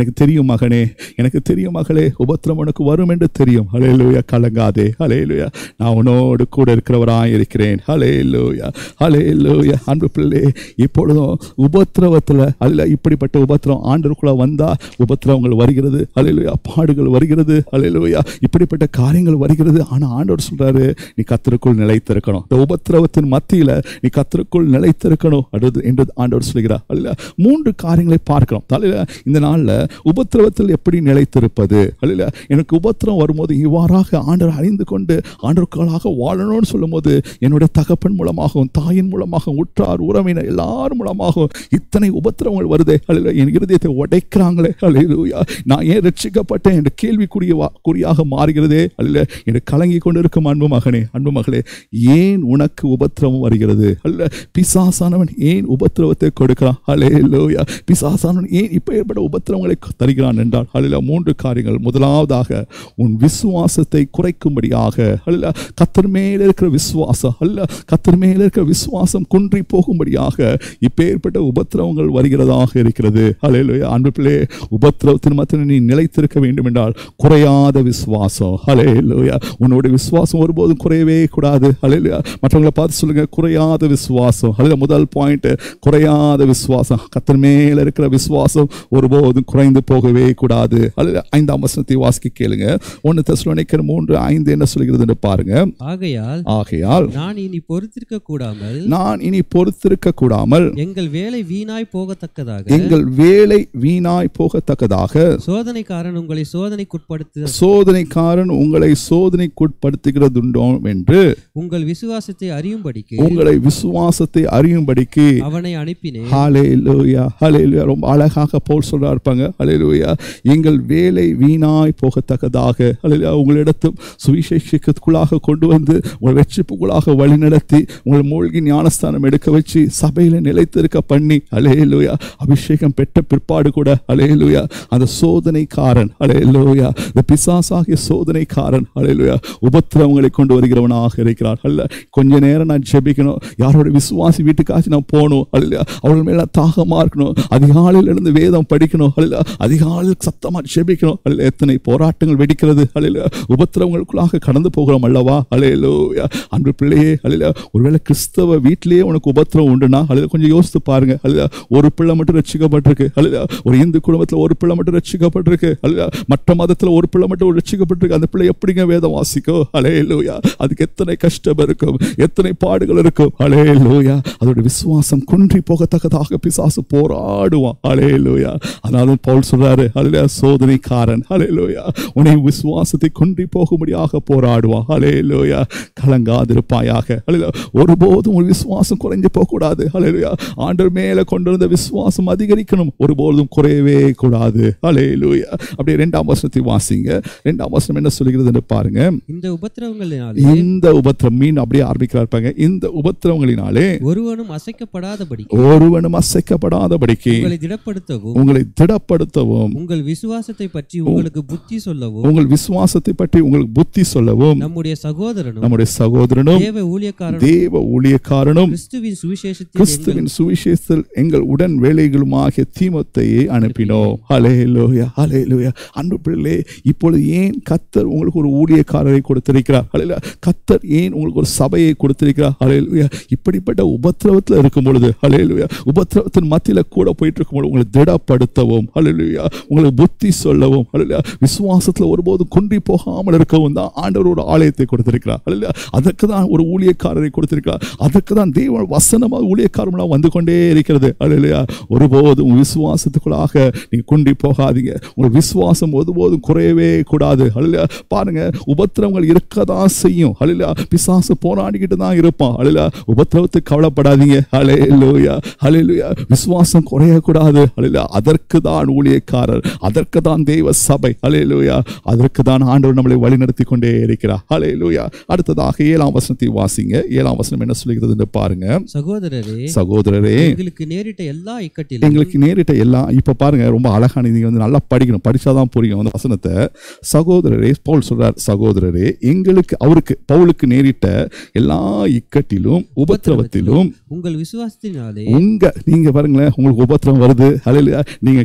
எனக்கு தெரியும் மகனே எனக்கு தெரியும் மகளே உபத்திரம் உனக்கு வரும் என்று தெரியும் ஹலேலூயா கலங்காதே ஹலேலூயா நான் உன்னோடு கூட இருக்கிறவராய் இருக்கிறேன் ஹலேலூயா ஹலேலூயா அன்பு பிள்ளை இப்பொழுதும் உபத்திரவத்தில் அல்ல இப்படிப்பட்ட உபத்திரம் ஆண்டருக்குள்ள வந்தா உபத்திரவங்கள் வருகிறது ஹலேலூயா பாடுகள் வருகிறது ஹலேலூயா இப்படிப்பட்ட காரியங்கள் வருகிறது ஆனா ஆண்டவர் சொல்றாரு நீ கத்தருக்குள் நிலைத்திருக்கணும் இந்த உபத்திரவத்தின் மத்தியில நீ கத்தருக்குள் நிலைத்திருக்கணும் அடுத்து என்று ஆண்டவர் சொல்கிறார் அல்ல மூன்று காரியங்களை பார்க்கிறோம் தலையில இந்த நாள்ல உபத்திரவத்தில் எப்படி நிலைத்திருப்பது அல்ல எனக்கு உபத்திரம் வரும்போது இவ்வாறாக ஆண்டவர் அறிந்து கொண்டு ஆண்டவர்களாக வாழணும்னு சொல்லும்போது என்னுடைய தகப்பன் மூலமாகவும் தாயின் மூலமாகவும் உற்றார் உறவினர் எல்லாரும் மூலமாகவும் இத்தனை உபத்திரவங்கள் வருதே அல்ல என் இருதயத்தை உடைக்கிறாங்களே அல்லேலூயா நான் ஏன் ரட்சிக்கப்பட்டேன் என்ற கேள்விக்குரிய வா- குறியாக மாறுகிறதே அல்ல என்று கலங்கி கொண்டிருக்கும் அன்பு மகனே அன்பு மகளே ஏன் உனக்கு உபத்திரவம் வருகிறது அல்ல பிசாசானவன் ஏன் உபத்திரவத்தை கொடுக்கிறான் அல்லேலூயா பிசாசானவன் ஏன் இப்ப ஏற்பட்ட உபத்திரவங்களை தருகிறான் என்றால் அல்ல மூன்று காரியங்கள் முதலாவதாக உன் விசுவாசத்தை குறைக்கும்படியாக அல்ல கத்தர் மேல இருக்கிற விசுவாசம் அல்ல கத்தர் மேல இருக்கிற விசுவாசம் குன்றி போகும்படியாக இப்பேற்பட்ட உபத்திரவங்கள் வருகிறதாக இருக்கிறது அல்லேலூயா அன்பு பிள்ளை உபத்திரவத்தின் மத்தியில் நீ நிலைத்திருக்க வேண்டும் என்றால் குறையாத விசுவாசம் ஹalleluya உன்னோட விசுவாசம் ஒருபோதும் குறையவே கூடாது ஹalleluya மற்றவங்களை பார்த்து சொல்லுங்க குறையாத விசுவாசம் ஹalleluya முதல் பாயிண்ட் குறையாத விசுவாசம் கத்தர் மேல இருக்கிற விசுவாசம் ஒருபோதும் குறைந்து போகவே கூடாது ஹalleluya ஐந்தாம் வசனத்தை வாசிக்க கேளுங்க ஒன்னு தெசலோனிக்கர் மூன்று ஐந்து என்ன சொல்கிறது என்று பாருங்க ஆகையால் ஆகையால் நான் இனி பொறுத்திருக்க கூடாமல் நான் இனி பொறுத்திருக்க கூடாமல் எங்கள் வேலை வீணாய் போகத்தக்கதாக எங்கள் வேலை வீணாய் போகத்தக்கதாக சோதனைக்காரன் உங்களை சோதனைக்குட்படுத்த சோதனைக்காரன் உங்களை சோதனைக்குட்படுத்துகிறதுண்டோ என்று உங்கள் விசுவாசத்தை அறியும்படிக்கு உங்களை விசுவாசத்தை அறியும்படிக்கு அவனை அனுப்பினேன் ஹalleluya ஹalleluya ரொம்ப அழகாக போல் சொல்றா இருப்பாங்க ஹalleluya எங்கள் வேலை வீணாய் போகத்தக்கதாக ஹalleluya உங்களிடத்தும் சுவிசேஷத்துக்குள்ளாக கொண்டு வந்து உங்கள் வெற்றிப்புக்குள்ளாக வழி நடத்தி உங்கள் மூழ்கி ஞானஸ்தானம் எடுக்க வச்சு சபையில நிலைத்திருக்க பண்ணி ஹalleluya அபிஷேகம் பெற்ற பிற்பாடு கூட ஹalleluya அந்த சோதனைக்காரன் ஹalleluya இந்த பிசாசாகிய சோதனைக்காரன் ஹalleluya உபத்திரவங்களை கொண்டு வருகிறவனாக இருக்கிறார் அல்ல கொஞ்ச நேரம் நான் ஜெபிக்கணும் யாரோட விசுவாசி வீட்டுக்காச்சும் நான் போகணும் அல்ல அவர்கள் மேல தாகமா இருக்கணும் அதிகாலையில இருந்து வேதம் படிக்கணும் அல்ல அதிகாலையில் சத்தமா ஜெபிக்கணும் அல்ல எத்தனை போராட்டங்கள் வெடிக்கிறது அல்ல உபத்திரவங்களுக்குள்ளாக கடந்து போகிறோம் அல்லவா அலையலோயா அன்பு பிள்ளையே அல்ல ஒருவேளை கிறிஸ்தவ வீட்டிலேயே உனக்கு உபத்திரம் உண்டுனா அல்ல கொஞ்சம் யோசித்து பாருங்க அல்ல ஒரு பிள்ளை மட்டும் ரட்சிக்கப்பட்டிருக்கு அல்ல ஒரு இந்து குடும்பத்துல ஒரு பிள்ளை மட்டும் ரட்சிக்கப்பட்டிருக்கு அல்ல மற்ற மதத்துல ஒரு பிள்ளை மட்டும் ரட்சிக்கப்பட்டிருக்கு அந்த பிள்ளை எப்படிங்க வேதம் வாசிக்கும் அலையலோயா அதுக்கு எத்தனை கஷ்டம் இருக்கும் எத்தனை பாடுகள் இருக்கும் அலையலோயா அதோட விசுவாசம் குன்றி போகத்தக்கதாக பிசாசு போராடுவான் அலையலோயா அதனால பவுல் சொல்றாரு அல்ல சோதனைக்காரன் அலையலோயா உன்னை விசுவாசத்தை குன்றி போகும்படியாக போராடுவான் அலையலோயா கலங்காதிருப்பாயாக அல்ல ஒருபோதும் உன் விசுவாசம் குறைஞ்சு போக கூடாது அலையலோயா ஆண்டவர் மேல கொண்டு வந்த விசுவாசம் அதிகரிக்கணும் ஒருபோதும் குறையவே கூடாது அலையலோயா அப்படியே ரெண்டாம் வசனத்தை வாசிங்க ரெண்டாம் வசனம் என்ன சொல்கிறது என்று பாருங்க இந்த உபத்திரவங்களினாலே இந்த உபத்திரம் மீன் அப்படியே ஆரம்பிக்கிறார் பாருங்க இந்த உபத்திரவங்களினாலே ஒருவனும் அசைக்கப்படாதபடி ஒருவனும் அசைக்கப்படாதபடிக்கு உங்களை திடப்படுத்தவும் உங்களை திடப்படுத்தவும் உங்கள் விசுவாசத்தை பற்றி உங்களுக்கு புத்தி சொல்லவும் உங்கள் விசுவாசத்தை பற்றி உங்களுக்கு புத்தி சொல்லவும் நம்முடைய சகோதரனும் நம்முடைய சகோதரனும் தேவ ஊழியக்காரனும் தேவ ஊழியக்காரனும் கிறிஸ்துவின் சுவிசேஷத்தில் கிறிஸ்துவின் சுவிசேஷத்தில் எங்கள் உடன் வேலைகளுமாகிய தீமத்தையே அனுப்பினோம் ஹalleluya ஹalleluya அன்பு பிள்ளை இப்பொழுது ஏன் கத்தர் உங்களுக்கு ஒரு ஊழியக்காரரை கொடுத்திருக்கிறார் ஹalleluya கத்தர் ஏன் உங்களுக்கு ஒரு சபையை கொடுத்திருக்கிறார் ஹalleluya இப்படிப்பட்ட உபத்திரவத்தில் இருக்கும் பொழுது ஹalleluya உபத்திரவத்தின் மத்தியில கூட போயிட்டு இருக்கும் பொழுது உங்களை திடப்படுத்தவும் ஹalleluya உங்களுக்கு புத்தி சொல்லவும் ஹalleluya விசுவாசத்துல ஒருபோதும் குன்றி போகாமல் இருக்கவும் தான் ஆண்டவர் ஒரு ஆலயத்தை கொடுத்திருக்கிறார் ஹalleluya அதற்கு தான் ஒரு ஊழியக்காரரை கொடுத்திருக்கிறார் அதற்கு தான் தேவ வசனமாக ஊழியக்காரமெல்லாம் வந்து கொண்டே இருக்கிறது அல்லையா ஒருபோதும் உங்க விசுவாசத்துக்குள்ளாக நீங்க குண்டி போகாதீங்க உங்க விசுவாசம் ஒருபோதும் குறையவே கூடாது அல்லையா பாருங்க உபத்திரவங்கள் இருக்கதான் செய்யும் அல்லையா பிசாசு போராடிக்கிட்டு தான் இருப்பான் அல்லையா உபத்திரவத்துக்கு கவலைப்படாதீங்க அலையலூயா அலையலூயா விசுவாசம் குறையக்கூடாது அல்லையா அதற்கு தான் ஊழியக்காரர் அதற்கு தான் தெய்வ சபை அலையலூயா அதற்கு தான் ஆண்டவர் நம்மளை வழிநடத்தி கொண்டே இருக்கிறார் அலையலூயா அடுத்ததாக ஏழாம் வசனத்தை வாசிங்க ஏழாம் வசனம் என்ன சொல்கிறது என்று பாருங்க சகோதரரே சகோதரரே எங்களுக்கு நேரிட்ட எல்லா இக்கட்டிலும் எங்களுக்கு நேரிட்ட எல்லாம் இப்ப பாருங்க ரொம்ப அழகான நீங்க வந்து நல்லா படிக்கணும் படிச்சாதான் புரியும் அந்த வசனத்தை சகோதரரே பவுல் சொல்றார் சகோதரரே எங்களுக்கு அவருக்கு பவுலுக்கு நேரிட்ட எல்லா இக்கட்டிலும் உபத்திரவத்திலும் உங்கள் விசுவாசத்தினாலே உங்க நீங்க பாருங்களேன் உங்களுக்கு உபத்திரம் வருது அலையில நீங்க கத்தருக்குள்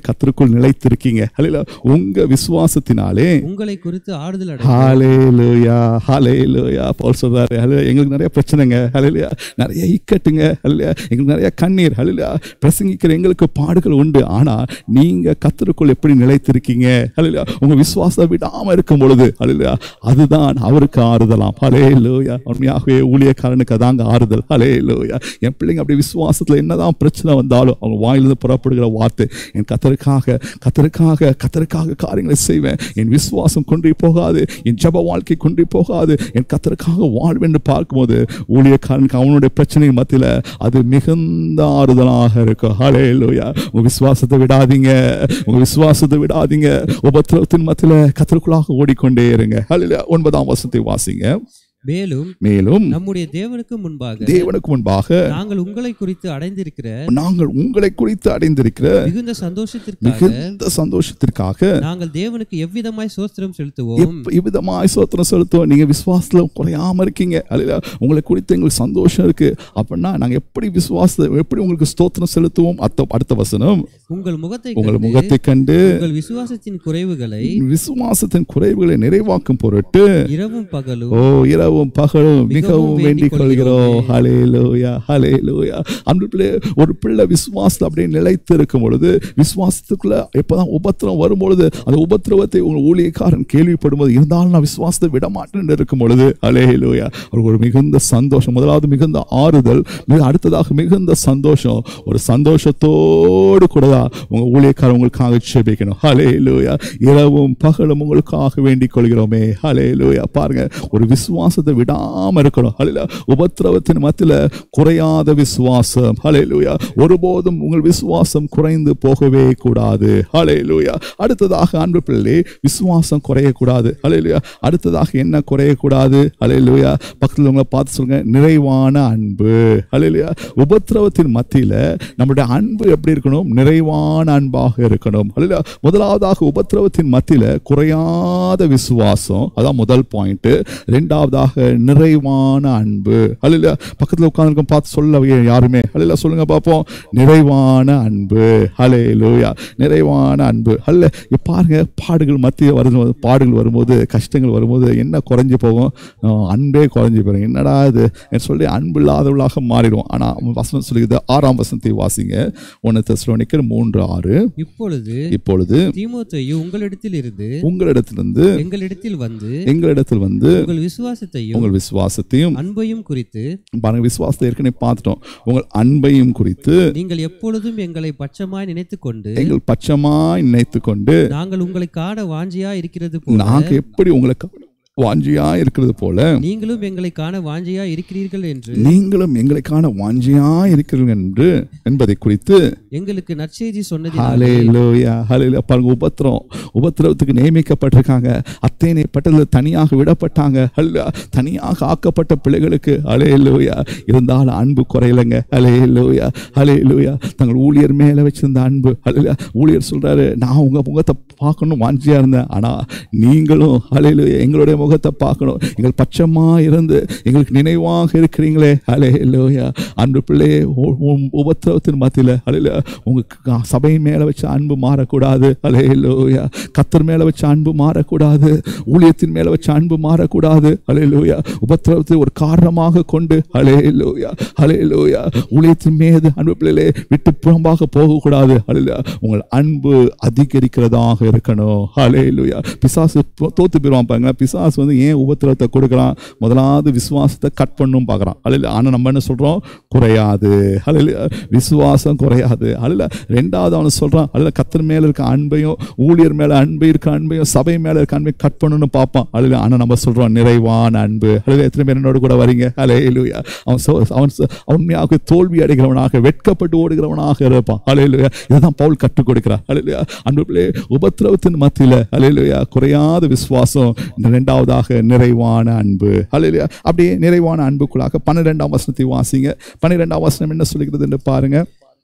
கத்தருக்குள் நிலைத்திருக்கீங்க ஹalleluya உங்க விசுவாசத்தினாலே உங்களை குறித்து ஆறுதல் அடை ஹalleluya ஹalleluya பவுல் சொல்றாரு ஹalleluya எங்களுக்கு நிறைய பிரச்சனைங்க ஹalleluya நிறைய இக்கட்டுங்க ஹalleluya எங்களுக்கு நிறைய கண்ணீர் ஹalleluya பிரசங்கிக்கிற எங்களுக்கு பாடுகள் உண்டு ஆனா நீங்க கத்தருக்குள் எப்படி நிலைத்திருக்கீங்க ஹalleluya உங்க விசுவாசம் விடாம இருக்கும் பொழுது ஹalleluya அதுதான் அவருக்கு ஆறுதலாம் ஹalleluya உண்மையாகவே ஊழியக்காரனுக்கு அதாங்க ஆறுதல் ஹalleluya என் பிள்ளைங்க அப்படி விசுவாசத்துல என்னதான் பிரச்சனை வந்தாலும் அவங்க வாயிலிருந்து புறப்படுகிற வார்த்தை என் கத்தருக்காக கத்தருக்காக கத்தருக்காக காரியங்களை செய்வேன் என் விசுவாசம் கொண்டு போகாது என் ஜப வாழ்க்கை கொண்டு போகாது என் கத்தருக்காக வாழ்வென்று பார்க்கும்போது ஊழியக்காரனுக்கு அவனுடைய பிரச்சனை மத்தியில அது மிகுந்த ஆறுதலாக இருக்கும் ஹலே லோயா உங்க விசுவாசத்தை விடாதீங்க உங்க விசுவாசத்தை விடாதீங்க உபத்திரவத்தின் மத்தியில கத்தருக்குள்ளாக ஓடிக்கொண்டே இருங்க ஹலே ஒன்பதாம் வசத்தை வாசிங்க மேலும் மேலும் நம்முடைய தேவனுக்கு முன்பாக தேவனுக்கு முன்பாக நாங்கள் உங்களை குறித்து அடைந்திருக்கிற நாங்கள் உங்களை குறித்து அடைந்திருக்கிற மிகுந்த சந்தோஷத்திற்காக மிகுந்த சந்தோஷத்திற்காக நாங்கள் தேவனுக்கு எவ்விதமாய் சோஸ்திரம் செலுத்துவோம் எப்ப- இவ்விதமாய் சோத்திரம் செலுத்துவோம் நீங்க விசுவாசத்துல குறையாம இருக்கீங்க அல்ல உங்களை குறித்து எங்களுக்கு சந்தோஷம் இருக்கு அப்படின்னா நாங்க எப்படி விசுவாச எப்படி உங்களுக்கு ஸ்தோத்திரம் செலுத்துவோம் அத்த அடுத்த வசனம் உங்கள் முகத்தை உங்கள் கண்டு முகத்தை கண்டு உங்கள் விசுவாசத்தின் குறைவுகளை விசுவாசத்தின் குறைவுகளை நிறைவாக்கும் பொருட்டு இரவும் பகலும் ஓ இரவும் பகலும் மிகவும் மிகவும் வேண்டிக் வேண்டிக் கொள்கிறோம் கொள்கிறோமே. ஹலே லோயா ஹலே லோயா அன்பு பிள்ளை ஒரு பிள்ளை விசுவாசத்தில் அப்படியே நிலைத்து இருக்கும் பொழுது விசுவாசத்துக்குள்ள எப்பதான் உபத்திரம் வரும்பொழுது அந்த உபத்திரவத்தை உங்கள் ஊழியக்காரன் கேள்விப்படும்போது இருந்தாலும் நான் விசுவாசத்தை விட மாட்டேன் இருக்கும் பொழுது ஹலே லோயா அவருக்கு ஒரு மிகுந்த சந்தோஷம் முதலாவது மிகுந்த ஆறுதல் மிக அடுத்ததாக மிகுந்த சந்தோஷம் ஒரு சந்தோஷத்தோடு கூட தான் உங்க ஊழியக்காரன் உங்களுக்காக செபிக்கணும் ஹலே லோயா இரவும் பகலும் உங்களுக்காக வேண்டிக் கொள்கிறோமே ஹலே லோயா பாருங்க ஒரு விசுவாசத்தை விடாம இருக்கணும் ஹலே உபத்திரவத்தின் மத்தியில குறையாத விசுவாசம் ஹலே லோயா ஒருபோதும் உங்கள் விசுவாசம் குறைந்து போகவே கூடாது ஹலே லோயா அடுத்ததாக அன்பு பிள்ளை விசுவாசம் குறையக்கூடாது ஹலே லோயா அடுத்ததாக என்ன குறையக்கூடாது ஹலே லோயா பக்கத்தில் உங்களை பார்த்து சொல்லுங்க நிறைவான அன்பு ஹலே லோயா உபத்திரவத்தின் மத்தியில நம்முடைய அன்பு எப்படி இருக்கணும் நிறைவான அன்பாக இருக்கணும் ஹalleluya. முதலாவதாக உபத்திரவத்தின் மத்தியில குறையாத விசுவாசம் அதான் முதல் பாயிண்ட் ரெண்டாவதாக நிறைவான அன்பு ஹalleluya. பக்கத்துல உட்கார்ந்து பார்த்து சொல்ல யாருமே ஹalleluya சொல்லுங்க பார்ப்போம் நிறைவான அன்பு ஹலே லூயா நிறைவான அன்பு அல்ல இப்ப பாருங்க பாடுகள் மத்திய வரும்போது பாடுகள் வரும்போது கஷ்டங்கள் வரும்போது என்ன குறைஞ்சு போகும் அஹ் அன்பே குறைஞ்சு போயிடும் என்னடா இது என்று சொல்லி அன்பு இல்லாதவளாக மாறிடும் ஆனா வசனம் சொல்லுகிறது ஆறாம் வசனத்தை வாசிங்க ஒன்று தெசலோனிக்கர் மூன்று ஆறு இப்பொழுது இப்பொழுது தீமோத்தேயு உங்களிடத்தில் இருந்து உங்களிடத்திலிருந்து எங்களிடத்தில் வந்து எங்களிடத்தில் வந்து உங்கள் விசுவாசத்தையும் உங்கள் விசுவாசத்தையும் அன்பையும் குறித்து பாருங்க விசுவாசத்தை ஏற்கனவே பார்த்துட்டோம் உங்கள் அன்பையும் குறித்து நீங்கள் எப்பொழுதும் எங்களை பட்சமாய் நினைத்துக் கொண்டு எங்கள் பட்சமாய் நினைத்து கொண்டு நாங்கள் உங்களை காண வாஞ்சியா இருக்கிறது போல நாங்க எப்படி உங்களுக்கு வாஞ்சியா இருக்கிறது போல நீங்களும் எங்களை காண வாஞ்சியா இருக்கிறீர்கள் என்று நீங்களும் எங்களை காண வாஞ்சியா இருக்கிறீர்கள் என்று என்பதை குறித்து எங்களுக்கு நற்செய்தி சொன்னதினாலே ஹalleluya ஹalleluya பாருங்க உபத்திரம் உபத்திரவத்துக்கு நியமிக்கப்பட்டிருக்காங்க அத்தேனை பட்டத்தில் தனியாக விடப்பட்டாங்க ஹல்லேலூயா தனியாக ஆக்கப்பட்ட பிள்ளைகளுக்கு ஹalleluya இருந்தாலும் அன்பு குறையலைங்க ஹalleluya ஹalleluya தங்கள் ஊழியர் மேல வச்சிருந்த அன்பு ஹalleluya ஊழியர் சொல்றாரு நான் உங்க முகத்தை பார்க்கணும் வாஞ்சியா இருந்தேன் ஆனா நீங்களும் ஹalleluya எங்களுடைய முகத்தை பார்க்கணும் எங்கள் பட்சமா இருந்து எங்களுக்கு நினைவாக இருக்கிறீங்களே ஹalleluya அன்பு பிள்ளையே உ- உம் உபத்திரவத்தின் மத்தியில ஹalleluya உங்க க- சபை மேல வச்ச அன்பு மாறக்கூடாது ஹalleluya கத்தர் மேல வச்ச அன்பு மாறக்கூடாது ஊழியத்தின் மேல வச்ச அன்பு மாறக்கூடாது ஹalleluya உபத்திரவத்தை ஒரு காரணமாக கொண்டு ஹalleluya ஹalleluya ஊழியத்தின் மீது அன்பு பிள்ளைகளே விட்டு புறம்பாக போகக்கூடாது ஹalleluya உங்கள் அன்பு அதிகரிக்கிறதாக இருக்கணும் ஹalleluya பிசாசு தோ- தோத்து போயிடுவான் பாருங்க பிசாசு வந்து ஏன் உபத்திரவத்தை கொடுக்குறான் முதலாவது விசுவாசத்தை கட் பண்ணும் பார்க்குறான் ஹalleluya ஆனா நம்ம என்ன சொல்றோம் குறையாது ஹalleluya விசுவாசம் குறையாது அல்ல ரெண்டாவது அவன் சொல்றான் அல்ல கத்தர் மேல இருக்க அன்பையும் ஊழியர் மேல அன்பு இருக்க அன்பையும் சபை மேல இருக்க அன்பையும் கட் பண்ணணும்னு பார்ப்பான் அல்ல ஆனா நம்ம சொல்றோம் நிறைவான அன்பு அல்ல எத்தனை பேர் என்னோட கூட வரீங்க ஹalleluya அவன் சொ- அவன் சொ- அவன் உண்மையாக தோல்வி அடைகிறவனாக வெட்கப்பட்டு ஓடுகிறவனாக இருப்பான் ஹalleluya இதுதான் பவுல் கற்றுக் கொடுக்கிறார் ஹalleluya அன்பு பிள்ளை உபத்திரவத்தின் மத்தியில ஹalleluya குறையாத விசுவாசம் இரண்டாவதாக நிறைவான அன்பு ஹalleluya அப்படியே நிறைவான அன்புக்குள்ளாக பன்னிரெண்டாம் வசனத்தை வாசிங்க பன்னிரெண்டாம் வசனம் என்ன சொல்லுகிறது என்று பாருங்க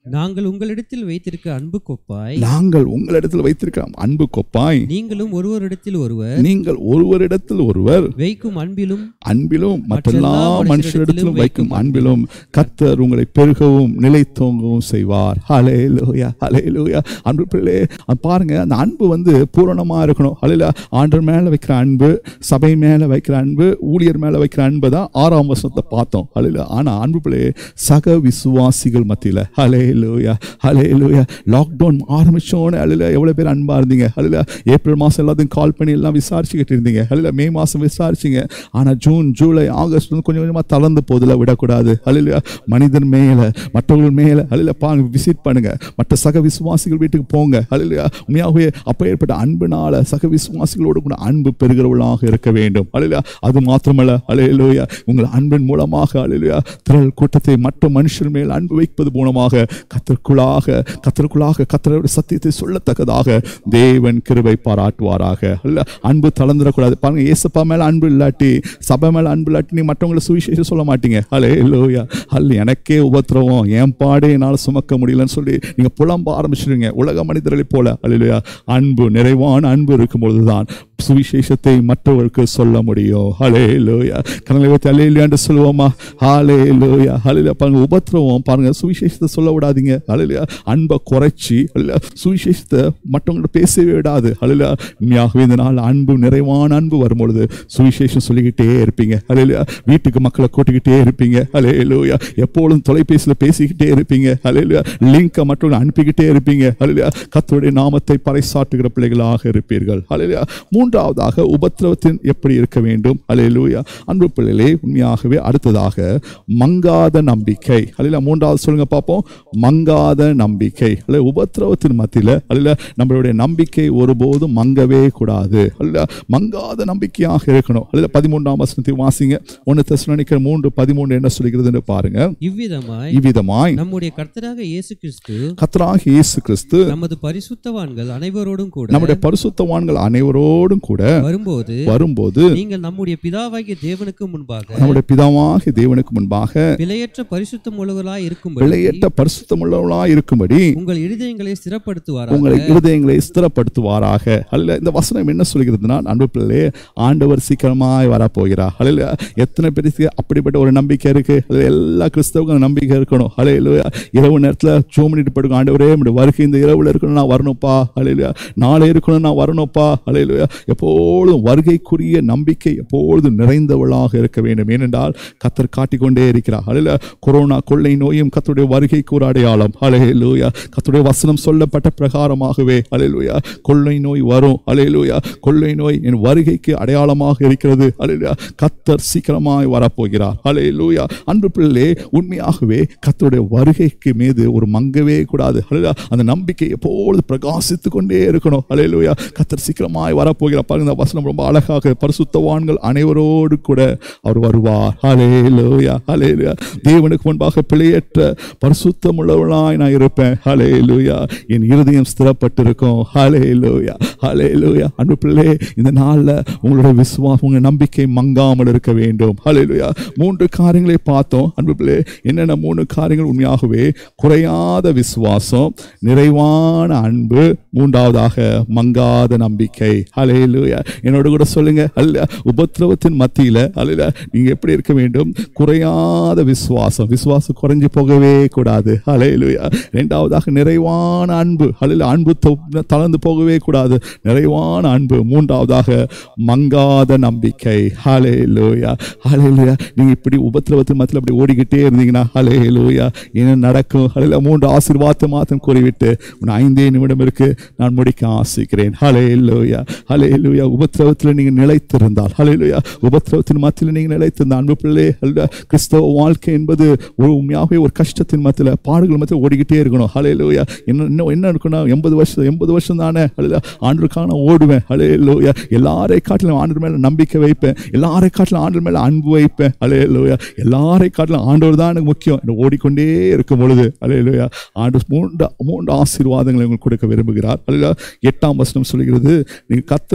நாங்கள் உங்களிடத்தில் வைத்திருக்க அன்பு கொப்பாய் நாங்கள் உங்களிடத்தில் வைத்திருக்கிற அன்பு கொப்பாய் நீங்களும் ஒருவரிடத்தில் ஒருவர் நீங்கள் ஒருவரிடத்தில் ஒருவர் வைக்கும் அன்பிலும் அன்பிலும் மற்றெல்லா மற்றெல்லா மனுஷரிடத்திலும் மனுஷரிடத்திலும் வைக்கும் அன்பிலும் கர்த்தர் உங்களை பெருகவும் நிலைத்தோங்கவும் செய்வார் ஹலே லோயா ஹலே லோயா அன்பு பிள்ளை அது பாருங்க அந்த அன்பு வந்து பூரணமா இருக்கணும் ஹலையில ஆண்டர் மேல வைக்கிற அன்பு சபை மேல வைக்கிற அன்பு ஊழியர் மேல வைக்கிற அன்பு தான் ஆறாம் வருஷத்தை பார்த்தோம் ஹலையில ஆனா அன்பு பிள்ளை சக விசுவாசிகள் மத்தியில ஹலே லோயா ஹலே லோயா லாக்டவுன் ஆரம்பிச்சோன்னு அழில எவ்வளவு பேர் அன்பா இருந்தீங்க அழில ஏப்ரல் மாசம் எல்லாத்தையும் கால் பண்ணி எல்லாம் விசாரிச்சுக்கிட்டு இருந்தீங்க அழில மே மாசம் விசாரிச்சிங்க ஆனா ஜூன் ஜூலை ஆகஸ்ட் வந்து கொஞ்சம் கொஞ்சமா தளர்ந்து போதில் விடக்கூடாது அழில மனிதன் மேல மற்றவர்கள் மேல அழில பாங்க விசிட் பண்ணுங்க மற்ற சக விசுவாசிகள் வீட்டுக்கு போங்க அழில உண்மையாகவே அப்போ ஏற்பட்ட அன்புனால சக விசுவாசிகளோடு கூட அன்பு பெறுகிறவர்களாக இருக்க வேண்டும் அழில அது மாத்திரமல்ல அலையிலோயா உங்கள் அன்பின் மூலமாக அலையிலோயா திரள் கூட்டத்தை மற்ற மனுஷர் மேல் அன்பு வைப்பது மூலமாக கத்தருக்குள்ளாக கத்தருக்குள்ளாக கத்தரோட சத்தியத்தை சொல்லத்தக்கதாக தேவன் கிருபை பாராட்டுவாராக அல்ல அன்பு தளர்ந்துடக்கூடாது பாருங்க ஏசப்பா மேல அன்பு இல்லாட்டி சபை மேல அன்பு இல்லாட்டி நீ மற்றவங்களை சுவிசேஷம் சொல்ல மாட்டீங்க அலே லோயா அல்ல எனக்கே உபத்திரவம் என் பாடே என்னால் சுமக்க முடியலன்னு சொல்லி நீங்க புலம்ப ஆரம்பிச்சிருங்க உலக மனிதர்களை போல அல்லையா அன்பு நிறைவான அன்பு இருக்கும் பொழுதுதான் சுவிசேஷத்தை மற்றவர்களுக்கு சொல்ல முடியும் ஹலே லோயா கனலை வைத்து அலையிலையாண்டு சொல்லுவோமா ஹாலே லோயா ஹலையில பாருங்க உபத்திரவம் பாருங்க சுவிசேஷத்தை சொல்ல விடாதீங்க ஹலையில அன்பை குறைச்சி அல்ல சுவிசேஷத்தை மற்றவங்கள்ட்ட பேசவே விடாது ஹலையில உண்மையாகவே இந்த நாள் அன்பு நிறைவான அன்பு வரும்பொழுது சுவிசேஷம் சொல்லிக்கிட்டே இருப்பீங்க ஹலையில வீட்டுக்கு மக்களை கூட்டிக்கிட்டே இருப்பீங்க ஹலே லோயா எப்பொழுதும் தொலைபேசியில் பேசிக்கிட்டே இருப்பீங்க ஹலையில லிங்கை மற்றவங்க அனுப்பிக்கிட்டே இருப்பீங்க ஹலையில கத்தருடைய நாமத்தை பறைசாட்டுகிற பிள்ளைகளாக இருப்பீர்கள் ஹலையில மூன்றாவதாக உபத்திரவத்தின் எப்படி இருக்க வேண்டும் ஹalleluya அன்பு பிள்ளைகளே உண்மையாகவே அடுத்ததாக மங்காத நம்பிக்கை ஹalleluya மூன்றாவது சொல்லுங்க பார்ப்போம் மங்காத நம்பிக்கை அல்ல உபத்திரவத்தின் மத்தியில அல்ல நம்மளுடைய நம்பிக்கை ஒருபோதும் மங்கவே கூடாது அல்ல மங்காத நம்பிக்கையாக இருக்கணும் அல்ல பதிமூன்றாம் வசனத்தை வாசிங்க ஒன்று தெசலோனிக்கர் மூன்று பதிமூன்று என்ன சொல்கிறதுன்னு பாருங்க இவ்விதமாய் இவ்விதமாய் நம்முடைய கர்த்தராக இயேசு கிறிஸ்து கத்தராக இயேசு கிறிஸ்து நமது பரிசுத்தவான்கள் அனைவரோடும் கூட நம்முடைய பரிசுத்தவான்கள் அனைவரோடும் கூட வரும்போது வரும்போது நீங்கள் நம்முடைய பிதாவாகிய தேவனுக்கு முன்பாக நம்முடைய பிதாவாகிய தேவனுக்கு முன்பாக பிழையற்ற பரிசுத்தம் உள்ளவர்களாய் இருக்கும்படி பிழையற்ற பரிசுத்தமுள்ளவர்களாக இருக்கும்படி உங்கள் இருதயங்களை ஸ்திரப்படுத்துவாராக உங்களை இருதயங்களை ஸ்திரப்படுத்துவாராக அல்ல இந்த வசனம் என்ன சொல்கிறதுனா அன்பு பிள்ளை ஆண்டவர் சீக்கிரமாய் வரப்போகிறார் அல்ல எத்தனை பேருக்கு அப்படிப்பட்ட ஒரு நம்பிக்கை இருக்கு அல்ல எல்லா கிறிஸ்தவங்களும் நம்பிக்கை இருக்கணும் அல்ல இரவு நேரத்தில் ஜோம் பண்ணிட்டு படுக்கும் ஆண்டவரே நம்முடைய வருகை இந்த இரவுல இருக்கணும் நான் வரணும்ப்பா அல்ல நாளை இருக்கணும் நான் வரணும்ப்பா அல்ல எப்பொழுதும் வருகைக்குரிய நம்பிக்கை எப்பொழுதும் நிறைந்தவளாக இருக்க வேண்டும் ஏனென்றால் கத்தர் காட்டிக்கொண்டே இருக்கிறார் அல்ல கொரோனா கொள்ளை நோயும் கத்தருடைய வருகைக்கு ஒரு அடையாளம் அலையலூயா கத்தருடைய வசனம் சொல்லப்பட்ட பிரகாரமாகவே அலையலூயா கொள்ளை நோய் வரும் அலையலூயா கொள்ளை நோய் என் வருகைக்கு அடையாளமாக இருக்கிறது அலையலூயா கத்தர் சீக்கிரமாய் வரப்போகிறார் அலையலூயா அன்பு பிள்ளை உண்மையாகவே கத்தருடைய வருகைக்கு மீது ஒரு மங்கவே கூடாது அலையா அந்த நம்பிக்கை எப்பொழுது பிரகாசித்து கொண்டே இருக்கணும் அலையலூயா கத்தர் சீக்கிரமாய் வரப்போகிறார் பாருங்க இந்த வசனம் ரொம்ப அழகாக பரிசுத்தவான்கள் அனைவரோடு கூட அவர் வருவார் ஹalleluya ஹalleluya தேவனுக்கு முன்பாக பிழையற்ற பரிசுத்தம் உள்ளவளாய் நான் இருப்பேன் ஹalleluya என் இருதயம் ஸ்திரப்பட்டிருக்கும் ஹalleluya ஹalleluya அன்பு பிள்ளை இந்த நாள்ல உங்களுடைய விசுவாசம் உங்க நம்பிக்கை மங்காமல் இருக்க வேண்டும் ஹalleluya மூன்று காரியங்களை பார்த்தோம் அன்பு பிள்ளை என்னென்ன மூணு காரியங்கள் உண்மையாகவே குறையாத விசுவாசம் நிறைவான அன்பு மூன்றாவதாக மங்காத நம்பிக்கை ஹalleluya என்னோட கூட சொல்லுங்க அல்ல உபத்திரவத்தின் மத்தியில அல்ல நீங்க எப்படி இருக்க வேண்டும் குறையாத விசுவாசம் விசுவாசம் குறைஞ்சு போகவே கூடாது ஹalleluya இரண்டாவதாக நிறைவான அன்பு அல்ல அன்பு தொ- தளர்ந்து போகவே கூடாது நிறைவான அன்பு மூன்றாவதாக மங்காத நம்பிக்கை ஹalleluya ஹalleluya நீங்க இப்படி உபத்திரவத்தின் மத்தியில் அப்படி ஓடிக்கிட்டே இருந்தீங்கன்னா ஹalleluya என்ன நடக்கும் ஹalleluya மூன்று ஆசீர்வாதத்தை மாத்திரம் கூறிவிட்டு உன் ஐந்தே நிமிடம் இருக்கு நான் முடிக்க ஆசிக்கிறேன் ஹalleluya ஹalleluya உபத்திரவத்தில் நீங்க நிலைத்திருந்தால் ஹalleluya உபத்திரவத்தின் மத்தியில் நீங்க நிலைத்திருந்த அன்பு பிள்ளை அல்ல கிறிஸ்தவ வாழ்க்கை என்பது ஒரு உண்மையாகவே ஒரு கஷ்டத்தின் மத்தியில் பாடுகள் மத்தியில் ஓடிக்கிட்டே இருக்கணும் ஹalleluya என்ன இன்னும் என்ன இருக்குன்னா எண்பது வருஷம் எண்பது வருஷம் தானே ஹalleluya ஆண்டுக்காக நான் ஓடுவேன் ஹalleluya எல்லாரை காட்டிலும் ஆண்டு மேல நம்பிக்கை வைப்பேன் எல்லாரை காட்டிலும் ஆண்டு மேல அன்பு வைப்பேன் ஹalleluya எல்லாரை காட்டிலும் ஆண்டவர் தான் எனக்கு முக்கியம் என்று ஓடிக்கொண்டே இருக்கும் பொழுது ஹalleluya ஆண்டு மூன்று மூன்று ஆசீர்வாதங்களை உங்களுக்கு கொடுக்க விரும்புகிறார் அல்ல எட்டாம் வசனம் சொல்கிறது நீங்கள் கத்தருக்கு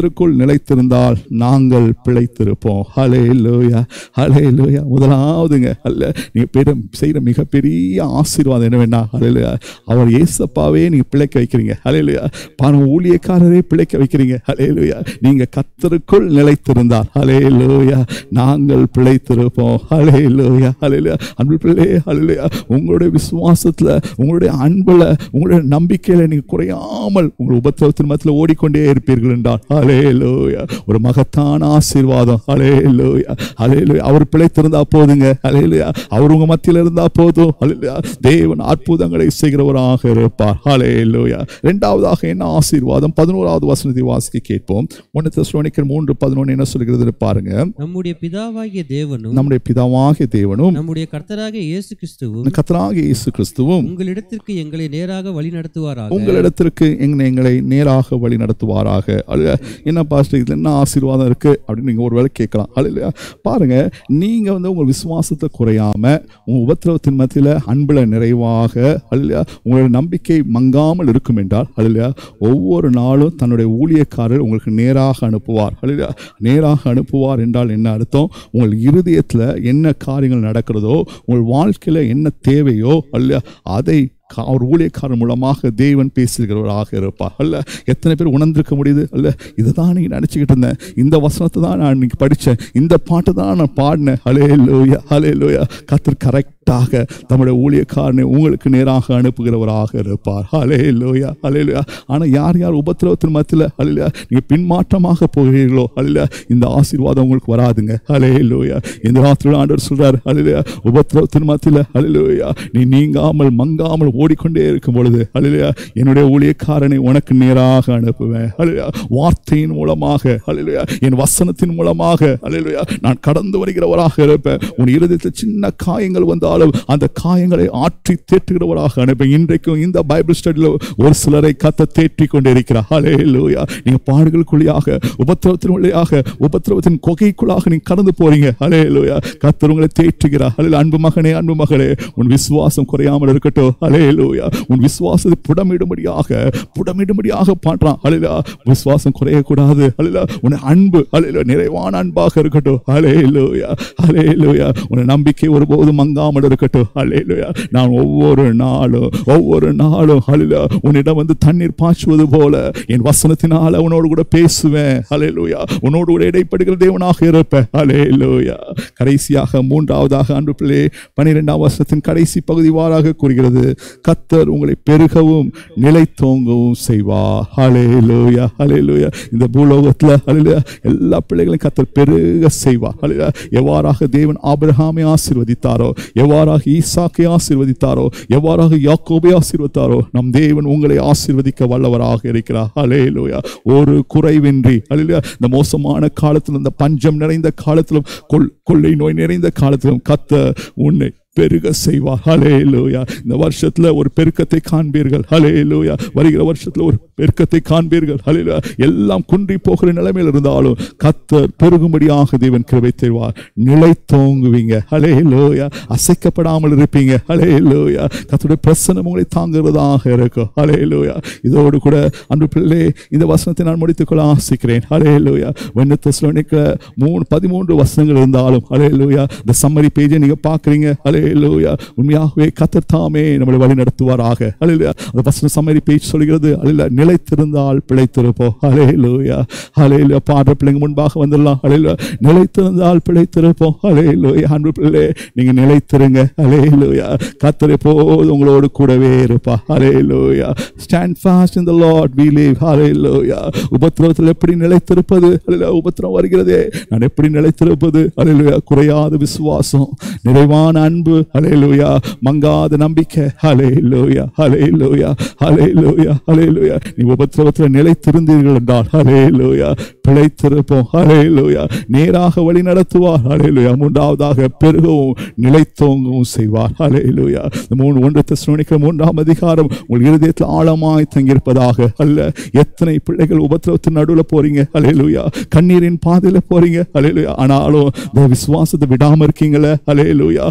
கத்தருக்குள் நிலைத்திருந்தால் நாங்கள் பிழைத்திருப்போம் ஹலே லோயா ஹலே லோயா முதலாவதுங்க அல்ல நீங்க பெரிய செய்கிற மிகப்பெரிய ஆசீர்வாதம் என்னவென்னா ஹலே அவர் ஏசப்பாவே நீங்க பிழைக்க வைக்கிறீங்க ஹலே லோயா பாருங்க ஊழியக்காரரே பிழைக்க வைக்கிறீங்க ஹலே லோயா நீங்க கத்தருக்குள் நிலைத்திருந்தால் ஹலே லோயா நாங்கள் பிழைத்திருப்போம் ஹலே லோயா ஹலே லோயா அன்பு பிள்ளை ஹலே லோயா உங்களுடைய விசுவாசத்துல உங்களுடைய அன்புல உங்களுடைய நம்பிக்கையில நீங்க குறையாமல் உங்கள் உபத்திரவத்தின் மத்தியில் ஓடிக்கொண்டே இருப்பீர்கள் என்றால் ஹலே லோயா ஒரு மகத்தான ஆசீர்வாதம் ஹலே லோயா ஹலே லோயா அவர் பிழைத்திருந்தா போதுங்க ஹலே லோயா அவர் உங்க மத்தியில் இருந்தா போதும் ஹலே லோயா தேவன் அற்புதங்களை செய்கிறவராக இருப்பார் ஹலே லோயா இரண்டாவதாக என்ன ஆசீர்வாதம் பதினோராவது வசனத்தை வாசிக்க கேட்போம் ஒன்று தெசலோனிக்கர் மூன்று பதினொன்று என்ன சொல்கிறது பாருங்க நம்முடைய பிதாவாகிய தேவனும் நம்முடைய பிதாவாகிய தேவனும் நம்முடைய கர்த்தராகிய இயேசு கிறிஸ்துவும் கத்தராகிய இயேசு கிறிஸ்துவும் உங்களிடத்திற்கு எங்களை நேராக வழி நடத்துவாராக உங்களிடத்திற்கு எங்களை எங்களை நேராக வழி நடத்துவாராக அல்ல என்ன பாஸ்டர் இதுல என்ன ஆசீர்வாதம் இருக்கு அப்படின்னு நீங்க ஒருவேளை கேட்கலாம் அல்ல பாருங்க நீங்க வந்து உங்க விசுவாசத்தை குறையாம உங்க உபத்திரவத்தின் மத்தியில அன்புல நிறைவாக அல்ல உங்களுடைய நம்பிக்கை மங்காமல் இருக்கும் என்றால் அல்ல ஒவ்வொரு நாளும் தன்னுடைய ஊழியக்காரர் உங்களுக்கு நேராக அனுப்புவார் அல்ல நேராக அனுப்புவார் என்றால் என்ன அர்த்தம் உங்கள் இருதயத்துல என்ன காரியங்கள் நடக்கிறதோ உங்கள் வாழ்க்கையில என்ன தேவையோ அல்ல அதை கா- அவர் ஊழியக்காரர் மூலமாக தேவன் பேசுகிறவராக இருப்பார் அல்ல எத்தனை பேர் உணர்ந்திருக்க முடியுது அல்ல இதுதான் நீங்க நினச்சிக்கிட்டு இருந்தேன் இந்த வசனத்தை தான் நான் இன்னைக்கு படித்தேன் இந்த பாட்டு தான் நான் பாடினேன் ஹலே லோயா ஹலே லோயா கத்தர் கரெக்டாக தம்முடைய ஊழியக்காரனை உங்களுக்கு நேராக அனுப்புகிறவராக இருப்பார் ஹலே லோயா ஹலே லோயா ஆனால் யார் யார் உபத்திரவத்தின் மத்தியில் அல்ல நீங்கள் பின்மாற்றமாக போகிறீர்களோ அல்ல இந்த ஆசீர்வாதம் உங்களுக்கு வராதுங்க ஹலே லோயா இந்த ராத்திரியில் ஆண்டவர் சொல்றார் அல்ல உபத்திரவத்தின் மத்தியில் அல்ல நீ நீங்காமல் மங்காமல் ஓடிக்கொண்டே இருக்கும் பொழுது அல்லையா என்னுடைய ஊழியக்காரனை உனக்கு நேராக அனுப்புவேன் அல்லையா வார்த்தையின் மூலமாக அல்லையா என் வசனத்தின் மூலமாக அல்லையா நான் கடந்து வருகிறவராக இருப்பேன் உன் இருதயத்தில் சின்ன காயங்கள் வந்தாலும் அந்த காயங்களை ஆற்றி தேற்றுகிறவராக அனுப்பேன் இன்றைக்கும் இந்த பைபிள் ஸ்டடியில் ஒரு சிலரை கத்த தேற்றி கொண்டு இருக்கிறார் ஹலே லூயா நீங்க பாடுகளுக்குள்ளாக உபத்திரவத்தின் வழியாக உபத்திரவத்தின் கொகைக்குள்ளாக நீங்க கடந்து போறீங்க ஹலே லூயா கத்தர் உங்களை தேற்றுகிறார் ஹலே அன்பு மகனே அன்பு மகளே உன் விசுவாசம் குறையாமல் இருக்கட்டும் ஹலே லூயா உன் விசுவாசத்தை புடமிடும்படியாக புடமிடும்படியாக பாடுறான் ஹலேலா விசுவாசம் குறையக்கூடாது ஹலேலா உன் அன்பு ஹலேலா நிறைவான அன்பாக இருக்கட்டும் ஹலே லூயா ஹலே லூயா உன் நம்பிக்கை ஒருபோதும் மங்காமல் இருக்கட்டும் ஹலே லூயா நான் ஒவ்வொரு நாளும் ஒவ்வொரு நாளும் ஹலேலா உன்னிடம் வந்து தண்ணீர் பாய்ச்சுவது போல என் வசனத்தினால உன்னோடு கூட பேசுவேன் ஹலே லூயா உன்னோடு கூட இடைப்படுகிற தேவனாக இருப்பேன் ஹலே லூயா கடைசியாக மூன்றாவதாக அன்பு பிள்ளை பனிரெண்டாம் வருஷத்தின் கடைசி பகுதி வாராக கூறுகிறது கத்தர் உங்களை பெருகவும் நிலைத்தோங்கவும் செய்வார் ஹலே லூயா ஹலே லூயா இந்த பூலோகத்தில் ஹலே எல்லா பிள்ளைகளையும் கத்தர் பெருக செய்வார் ஹலே எவ்வாறாக தேவன் ஆபிரகாமை ஆசீர்வதித்தாரோ எவ்வாறாக ஈசாக்கை ஆசீர்வதித்தாரோ எவ்வாறாக யாக்கோபை ஆசீர்வதித்தாரோ நம் தேவன் உங்களை ஆசீர்வதிக்க வல்லவராக இருக்கிறார் ஹலே லூயா ஒரு குறைவின்றி ஹலே இந்த மோசமான காலத்தில் இந்த பஞ்சம் நிறைந்த காலத்திலும் கொள் கொள்ளை நோய் நிறைந்த காலத்திலும் கத்த உன்னை பெருக செய்வார் ஹலே லூயா இந்த வருஷத்துல ஒரு பெருக்கத்தை காண்பீர்கள் ஹலே லூயா வருகிற வருஷத்துல ஒரு பெருக்கத்தை காண்பீர்கள் ஹலே எல்லாம் குன்றி போகிற நிலைமையில் இருந்தாலும் கத்தர் பெருகும்படியாக தேவன் கிருபை தருவார் நிலை தோங்குவீங்க ஹலே லூயா அசைக்கப்படாமல் இருப்பீங்க ஹலே லூயா கத்தருடைய பிரசனம் உங்களை தாங்குறதாக இருக்கும் ஹலே லூயா இதோடு கூட அன்பு பிள்ளை இந்த வசனத்தை நான் முடித்துக்கொள்ள ஆசிக்கிறேன் ஹலே லூயா வெண்ணத்து மூணு பதிமூன்று வசனங்கள் இருந்தாலும் ஹலே லூயா இந்த சம்மரி பேஜை நீங்க பாக்குறீங்க ஹலே லூயா உண்மையாகவே கத்தர் தாமே நம்மளை வழி நடத்துவாராக ஹalleluya அந்த வசன சம்மரி பேஜ் சொல்கிறது அல்ல நிலைத்திருந்தால் பிழைத்திருப்போம் ஹலே லூயா ஹலே பாடுற பிள்ளைங்க முன்பாக வந்துடலாம் ஹலே நிலைத்திருந்தால் பிழைத்திருப்போம் ஹலே லூயா அன்பு பிள்ளை நீங்க நிலைத்திருங்க ஹலே லூயா கத்தர் எப்போது உங்களோடு கூடவே இருப்பா hallelujah stand fast in the Lord we live hallelujah உபத்திரவத்தில் எப்படி நிலைத்திருப்பது ஹalleluya உபத்திரம் வருகிறதே நான் எப்படி நிலைத்திருப்பது ஹalleluya குறையாத விசுவாசம் நிறைவான அன்பு ஹalleluya மங்காத நம்பிக்கை ஹalleluya ஹalleluya ஹalleluya ஹalleluya நீ உபத்திரவத்தில் நிலைத்திருந்தீர்கள் என்றால் ஹalleluya பிழைத்திருப்போம் ஹalleluya நேராக வழி நடத்துவார் ஹalleluya மூன்றாவதாக பெருகவும் நிலைத்தோங்கவும் செய்வார் ஹalleluya இந்த மூணு ஒன்று தெசலோனிக்கிற மூன்றாம் அதிகாரம் உங்கள் இருதயத்தில் ஆழமாய் தங்கியிருப்பதாக அல்ல எத்தனை பிள்ளைகள் உபத்திரவத்தின் நடுவில் போறீங்க ஹalleluya கண்ணீரின் பாதையில போறீங்க ஹalleluya ஆனாலும் இந்த விசுவாசத்தை விடாம இருக்கீங்களே ஹalleluya கத்தருடைய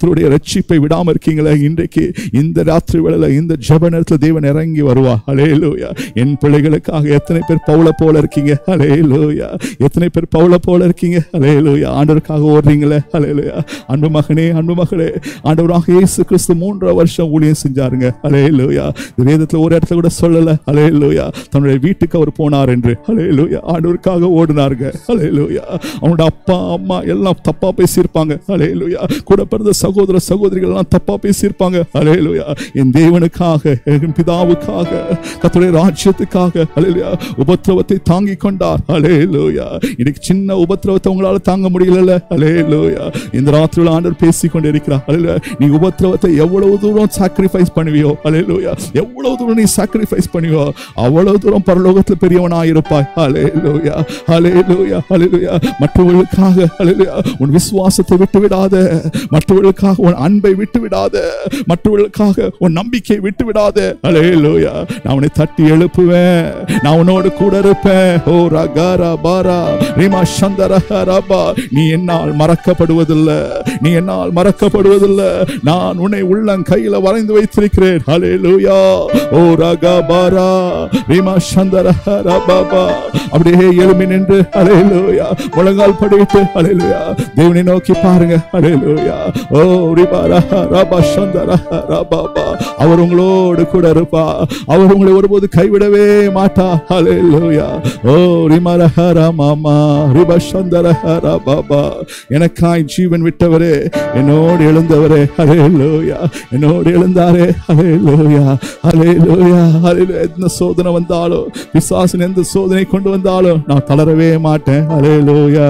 கத்தருடைய ரட்சிப்பை விடாம இருக்கீங்களே இன்றைக்கு இந்த ராத்திரி வேளையில இந்த ஜெப நேரத்துல தேவன் இறங்கி வருவா ஹalleluya என் பிள்ளைகளுக்காக எத்தனை பேர் பவுல போல இருக்கீங்க ஹalleluya எத்தனை பேர் பவுல போல இருக்கீங்க ஹalleluya ஆண்டவருக்காக ஓடுறீங்களே ஹalleluya அன்பு மகனே அன்பு மகளே ஆண்டவராக இயேசு கிறிஸ்து மூன்றரை வருஷம் ஊழியம் செஞ்சாருங்க ஹalleluya இந்த வேதத்துல ஒரு இடத்துல கூட சொல்லல ஹalleluya தன்னுடைய வீட்டுக்கு அவர் போனார் என்று ஹalleluya ஆண்டவருக்காக ஓடினாருங்க ஹalleluya அவனோட அப்பா அம்மா எல்லாம் தப்பா பேசியிருப்பாங்க ஹalleluya கூட பிறந்த சகோதர சகோதரிகள் எல்லாம் தப்பா பேசியிருப்பாங்க ஹalleluya என் தேவனுக்காக என் பிதாவுக்காக கர்த்தருடைய ராஜ்யத்துக்காக ஹalleluya உபத்திரவத்தை தாங்கி கொண்டார் ஹalleluya இன்னைக்கு சின்ன உபத்திரவத்தை உங்களால தாங்க முடியல ஹalleluya இந்த ராத்திரியில் ஆண்டவர் பேசிக் கொண்டு இருக்கிறார் ஹalleluya நீ உபத்திரவத்தை எவ்வளவு தூரம் சாக்ரிஃபைஸ் பண்ணுவியோ ஹalleluya எவ்வளவு தூரம் நீ சாக்ரிஃபைஸ் பண்ணுவியோ அவ்வளவு தூரம் பரலோகத்தில் பெரியவனாய் இருப்பாய் ஹalleluya ஹalleluya ஹalleluya மற்றவர்களுக்காக ஹalleluya உன் விசுவாசத்தை விட்டு விடாத மற்றவர்களுக்காக உன் அன்பை விட்டு விடாத மற்றவர்களுக்காக உன் நம்பிக்கையை விட்டு விடாத ஹalleluya நான் உன்னை தட்டி எழுப்புவேன் நான் உன்னோடு கூட இருப்பேன் ஓ ரகாரா பாரா ரிமா சந்தர ரபா நீ என்னால் மறக்கப்படுவதில்லை நீ என்னால் மறக்கப்படுவதில்லை நான் உன்னை உள்ளம் கையில வரைந்து வைத்திருக்கிறேன் ஹalleluya ஓ ரகா பாரா ரிமா சந்தர ரபாபா அப்படியே எழுமி நின்று ஹalleluya முழங்கால் படிட்டு ஹalleluya தேவனை நோக்கி பாருங்க ஹalleluya ஓ ரிபா ரஹா ரபா சந்தர ரபாபா அவர் உங்களோடு கூட இருப்பா அவர் உங்களை ஒருபோது கைவிடவே மாட்டா ஹalleluya ஓ ரிமா ரஹா ராமாமா ரிபா சந்தர ரபாபா எனக்காய் ஜீவன் விட்டவரே என்னோடு எழுந்தவரே ஹalleluya என்னோடு எழுந்தாரே ஹalleluya ஹalleluya ஹalleluya எந்த சோதனை வந்தாலும் பிசாசின் எந்த சோதனை கொண்டு வந்தாலும் நான் தளரவே மாட்டேன் ஹalleluya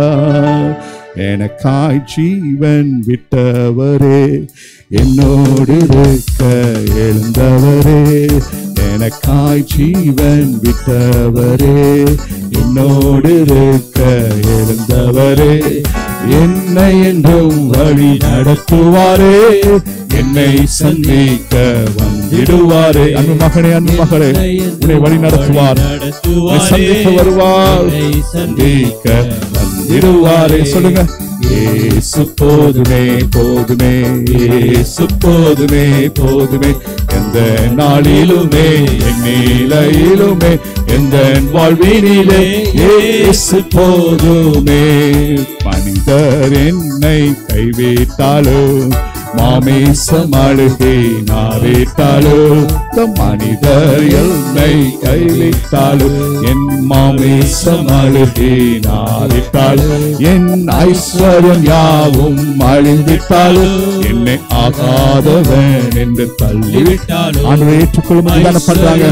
எனக்காய் ஜீவன் விட்டவரே என்னோடு இருக்க எழுந்தவரே எனக்காய் ஜீவன் விட்டவரே என்னோடு இருக்க எழுந்தவரே என்னை என்றும் வழி நடத்துவாரே என்னை சந்திக்க வந்திடுவாரே அன்பு மகனே அன்பு மகளே உன்னை வழி நடத்துவார் உன்னை சந்திக்க வருவார் சந்திக்க வந்திடுவாரே சொல்லுங்க ஏசு போதுமே போதுமே ஏசு போதுமே போதுமே எந்த நாளிலுமே என் நிலையிலுமே எந்த வாழ்வினிலே ஏசு போதுமே மனிதர் என்னை கைவிட்டாலும் மாமேசம் அழுகை நாவிட்டாலும் மனிதர் என்னை கைவிட்டாலும் என் மாமேசம் அழுகை நாவிட்டாலும் என் ஐஸ்வர்யம் யாவும் அழிந்திட்டாலும் என்னை ஆகாதவன் என்று தள்ளிவிட்டாலும் ஆண்டு ஏற்றுக்கொள்ளும் தானே பண்றாங்க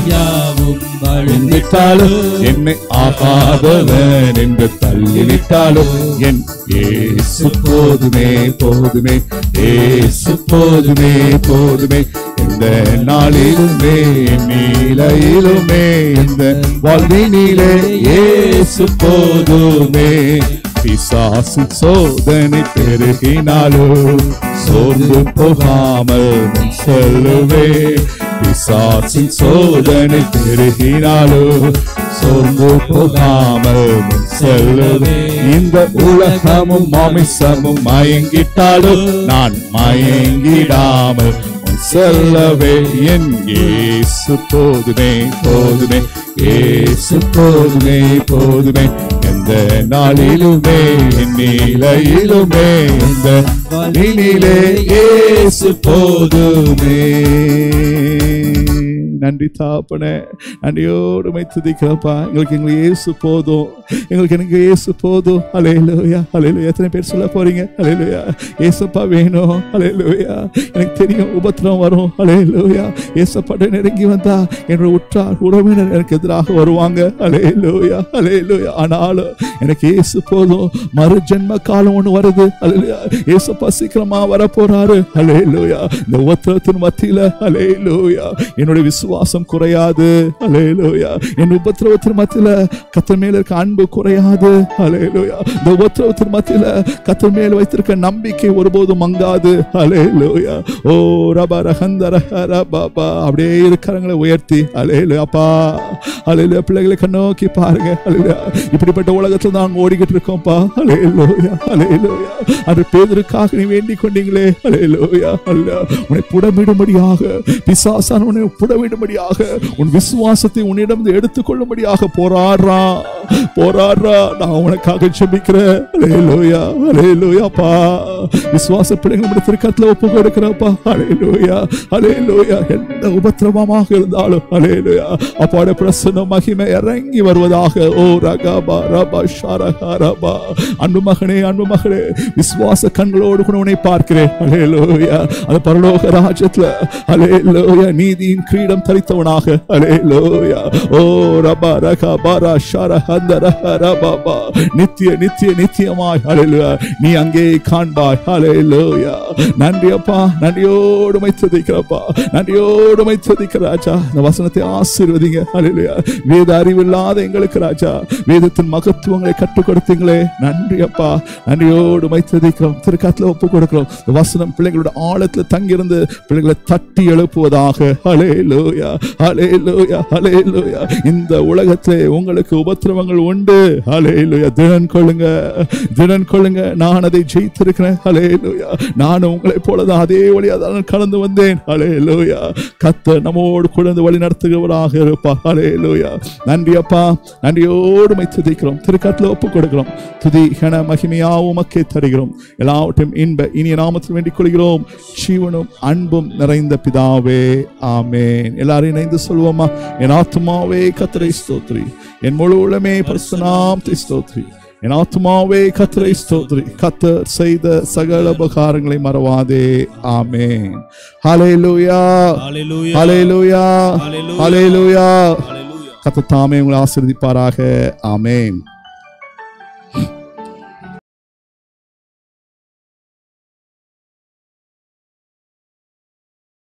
விட்டாலும் என்னை ஆகாதவன் என்று தள்ளிவிட்டாலும் என் ஏசு போதுமே போதுமே ஏசு போதுமே போதுமே எந்த நாளிலுமே என் நிலையிலுமே எந்த வாழ்வினிலே ஏசு போதுமே பிசாசு சோதனை பெருகினாலும் சோர்ந்து போகாமல் முன் செல்லுவே பிசாசின் சோதனை பெருகினாலும் சோர்ந்து போகாமல் முன் செல்லுவே இந்த உலகமும் மாமிசமும் மயங்கிட்டாலும் நான் மயங்கிடாமல் முன் செல்லவே என் இயேசு போதுமே போதுமே இயேசு போதுமே போதுமே எந்த நாளிலுமே என் நிலையிலுமே இந்த நிலையிலே இயேசு போதுமே நன்றி தாப்பனே நன்றியோடு மை துதிக்கிறப்பா எங்களுக்கு எங்களுக்கு இயேசு போதும் எங்களுக்கு எனக்கு இயேசு போதும் அலையிலுயா அலையிலுயா எத்தனை பேர் சொல்ல போறீங்க அலையிலுயா ஏசப்பா வேணும் அலையிலுயா எனக்கு தெரியும் உபத்திரம் வரும் அலையிலுயா ஏசப்பாட்ட நெருங்கி வந்தா என்னோட உற்றார் உறவினர் எனக்கு எதிராக வருவாங்க அலையிலுயா அலையிலுயா ஆனாலும் எனக்கு இயேசு போதும் மறு ஜென்ம காலம் ஒண்ணு வருது அலையிலுயா ஏசப்பா சீக்கிரமா வர போறாரு அலையிலுயா இந்த உபத்திரத்தின் மத்தியில அலையிலுயா என்னுடைய விசுவாச விசுவாசம் குறையாது ஹalleluya என் உபத்திரவத்தின் மத்தியில கத்தர் மேல இருக்க அன்பு குறையாது ஹalleluya இந்த உபத்திரவத்தின் மத்தியில கத்தர் மேல வைத்திருக்க நம்பிக்கை ஒருபோதும் மங்காது ஹalleluya ஓ ரபா ரஹந்தர ரபாபா அப்படியே இருக்கிறவங்களை உயர்த்தி ஹalleluya அப்பா ஹalleluya பிள்ளைகளை கண்ணோக்கி பாருங்க ஹalleluya இப்படிப்பட்ட உலகத்துல தான் ஓடிக்கிட்டு இருக்கோம்ப்பா ஹalleluya ஹalleluya அது பேதருக்காக நீ வேண்டிக் கொண்டீங்களே ஹalleluya ஹalleluya உன்னை புடமிடும்படியாக பிசாசான உன்னை புடமிடும்படியாக உன் விசுவாசத்தை உன்னிடம் எடுத்துக்கொள்ளும்படியாக போராடுறா போராடுறா நான் உனக்காக ஜெபிக்கிறேன் ஹalleluya ஹalleluya அப்பா விசுவாச பிள்ளைகள் நம்முடைய திருக்கத்துல ஒப்பு கொடுக்கிறப்பா ஹalleluya ஹalleluya எந்த உபத்திரவமாக இருந்தாலும் ஹalleluya அப்பாட பிரசன்ன மகிமை இறங்கி வருவதாக ஓ ரகபா ரபா ஷரஹா ரபா அன்பு மகனே அன்பு மகளே விசுவாச கண்களோடு கூட உன்னை பார்க்கிறேன் ஹalleluya அந்த பரலோக ராஜ்யத்துல ஹalleluya நீதியின் கிரீடம் தரித்தவனாக ஹalleluya ஓ ரபா ரகபா ரா ஷரஹந்த ரபா நித்திய நித்திய நித்தியமாய் ஹalleluya நீ அங்கே காண்பாய் ஹalleluya நன்றி அப்பா நன்றியோடு மை துதிக்கிறப்பா நன்றியோடு மை துதிக்கிற ராஜா இந்த வசனத்தை ஆசீர்வதிங்க ஹalleluya வேத அறிவில்லாத எங்களுக்கு ராஜா வேதத்தின் மகத்துவங்களை கற்றுக் கொடுத்தீங்களே நன்றி அப்பா நன்றியோடு மை துதிக்கிறோம் திருக்கத்துல ஒப்பு கொடுக்கிறோம் இந்த வசனம் பிள்ளைங்களோட ஆழத்துல தங்கியிருந்து பிள்ளைங்களை தட்டி எழுப்புவதாக ஹalleluya ஹalleluya ஹalleluya இந்த உலகத்திலே உங்களுக்கு உபத்திரவங்கள் உண்டு ஹalleluya திடன் கொள்ளுங்க திடன் கொள்ளுங்க நான் அதை ஜெயித்திருக்கிறேன் ஹalleluya நானும் உங்களை போலதான் அதே வழியாக தான் கடந்து வந்தேன் ஹalleluya கத்த நம்மோடு குழந்தை வழி நடத்துகிறவராக இருப்பார் ஹalleluya நன்றி அப்பா நன்றியோடு மை துதிக்கிறோம் திருக்கத்தில் ஒப்பு கொடுக்கிறோம் துதி கன மகிமையா உமக்கே தருகிறோம் எல்லாவற்றையும் இன்ப இனிய நாமத்தில் வேண்டிக் கொள்கிறோம் ஜீவனும் அன்பும் நிறைந்த பிதாவே ஆமேன் எல்லாரும் இணைந்து சொல்வோமா என் ஆத்மாவே கத்தரை ஸ்தோத்ரி என் முழு உளமே பரிசுநாம் ஸ்தோத்ரி என் ஆத்மாவே கத்தரை ஸ்தோத்ரி கத்தர் செய்த சகல உபகாரங்களை மறவாதே ஆமேன் ஹalleluya Hallelujah. ஹalleluya Hallelujah. ஹalleluya Hallelujah. கத்த தாமே உங்களை ஆசீர்வதிப்பாராக ஆமேன்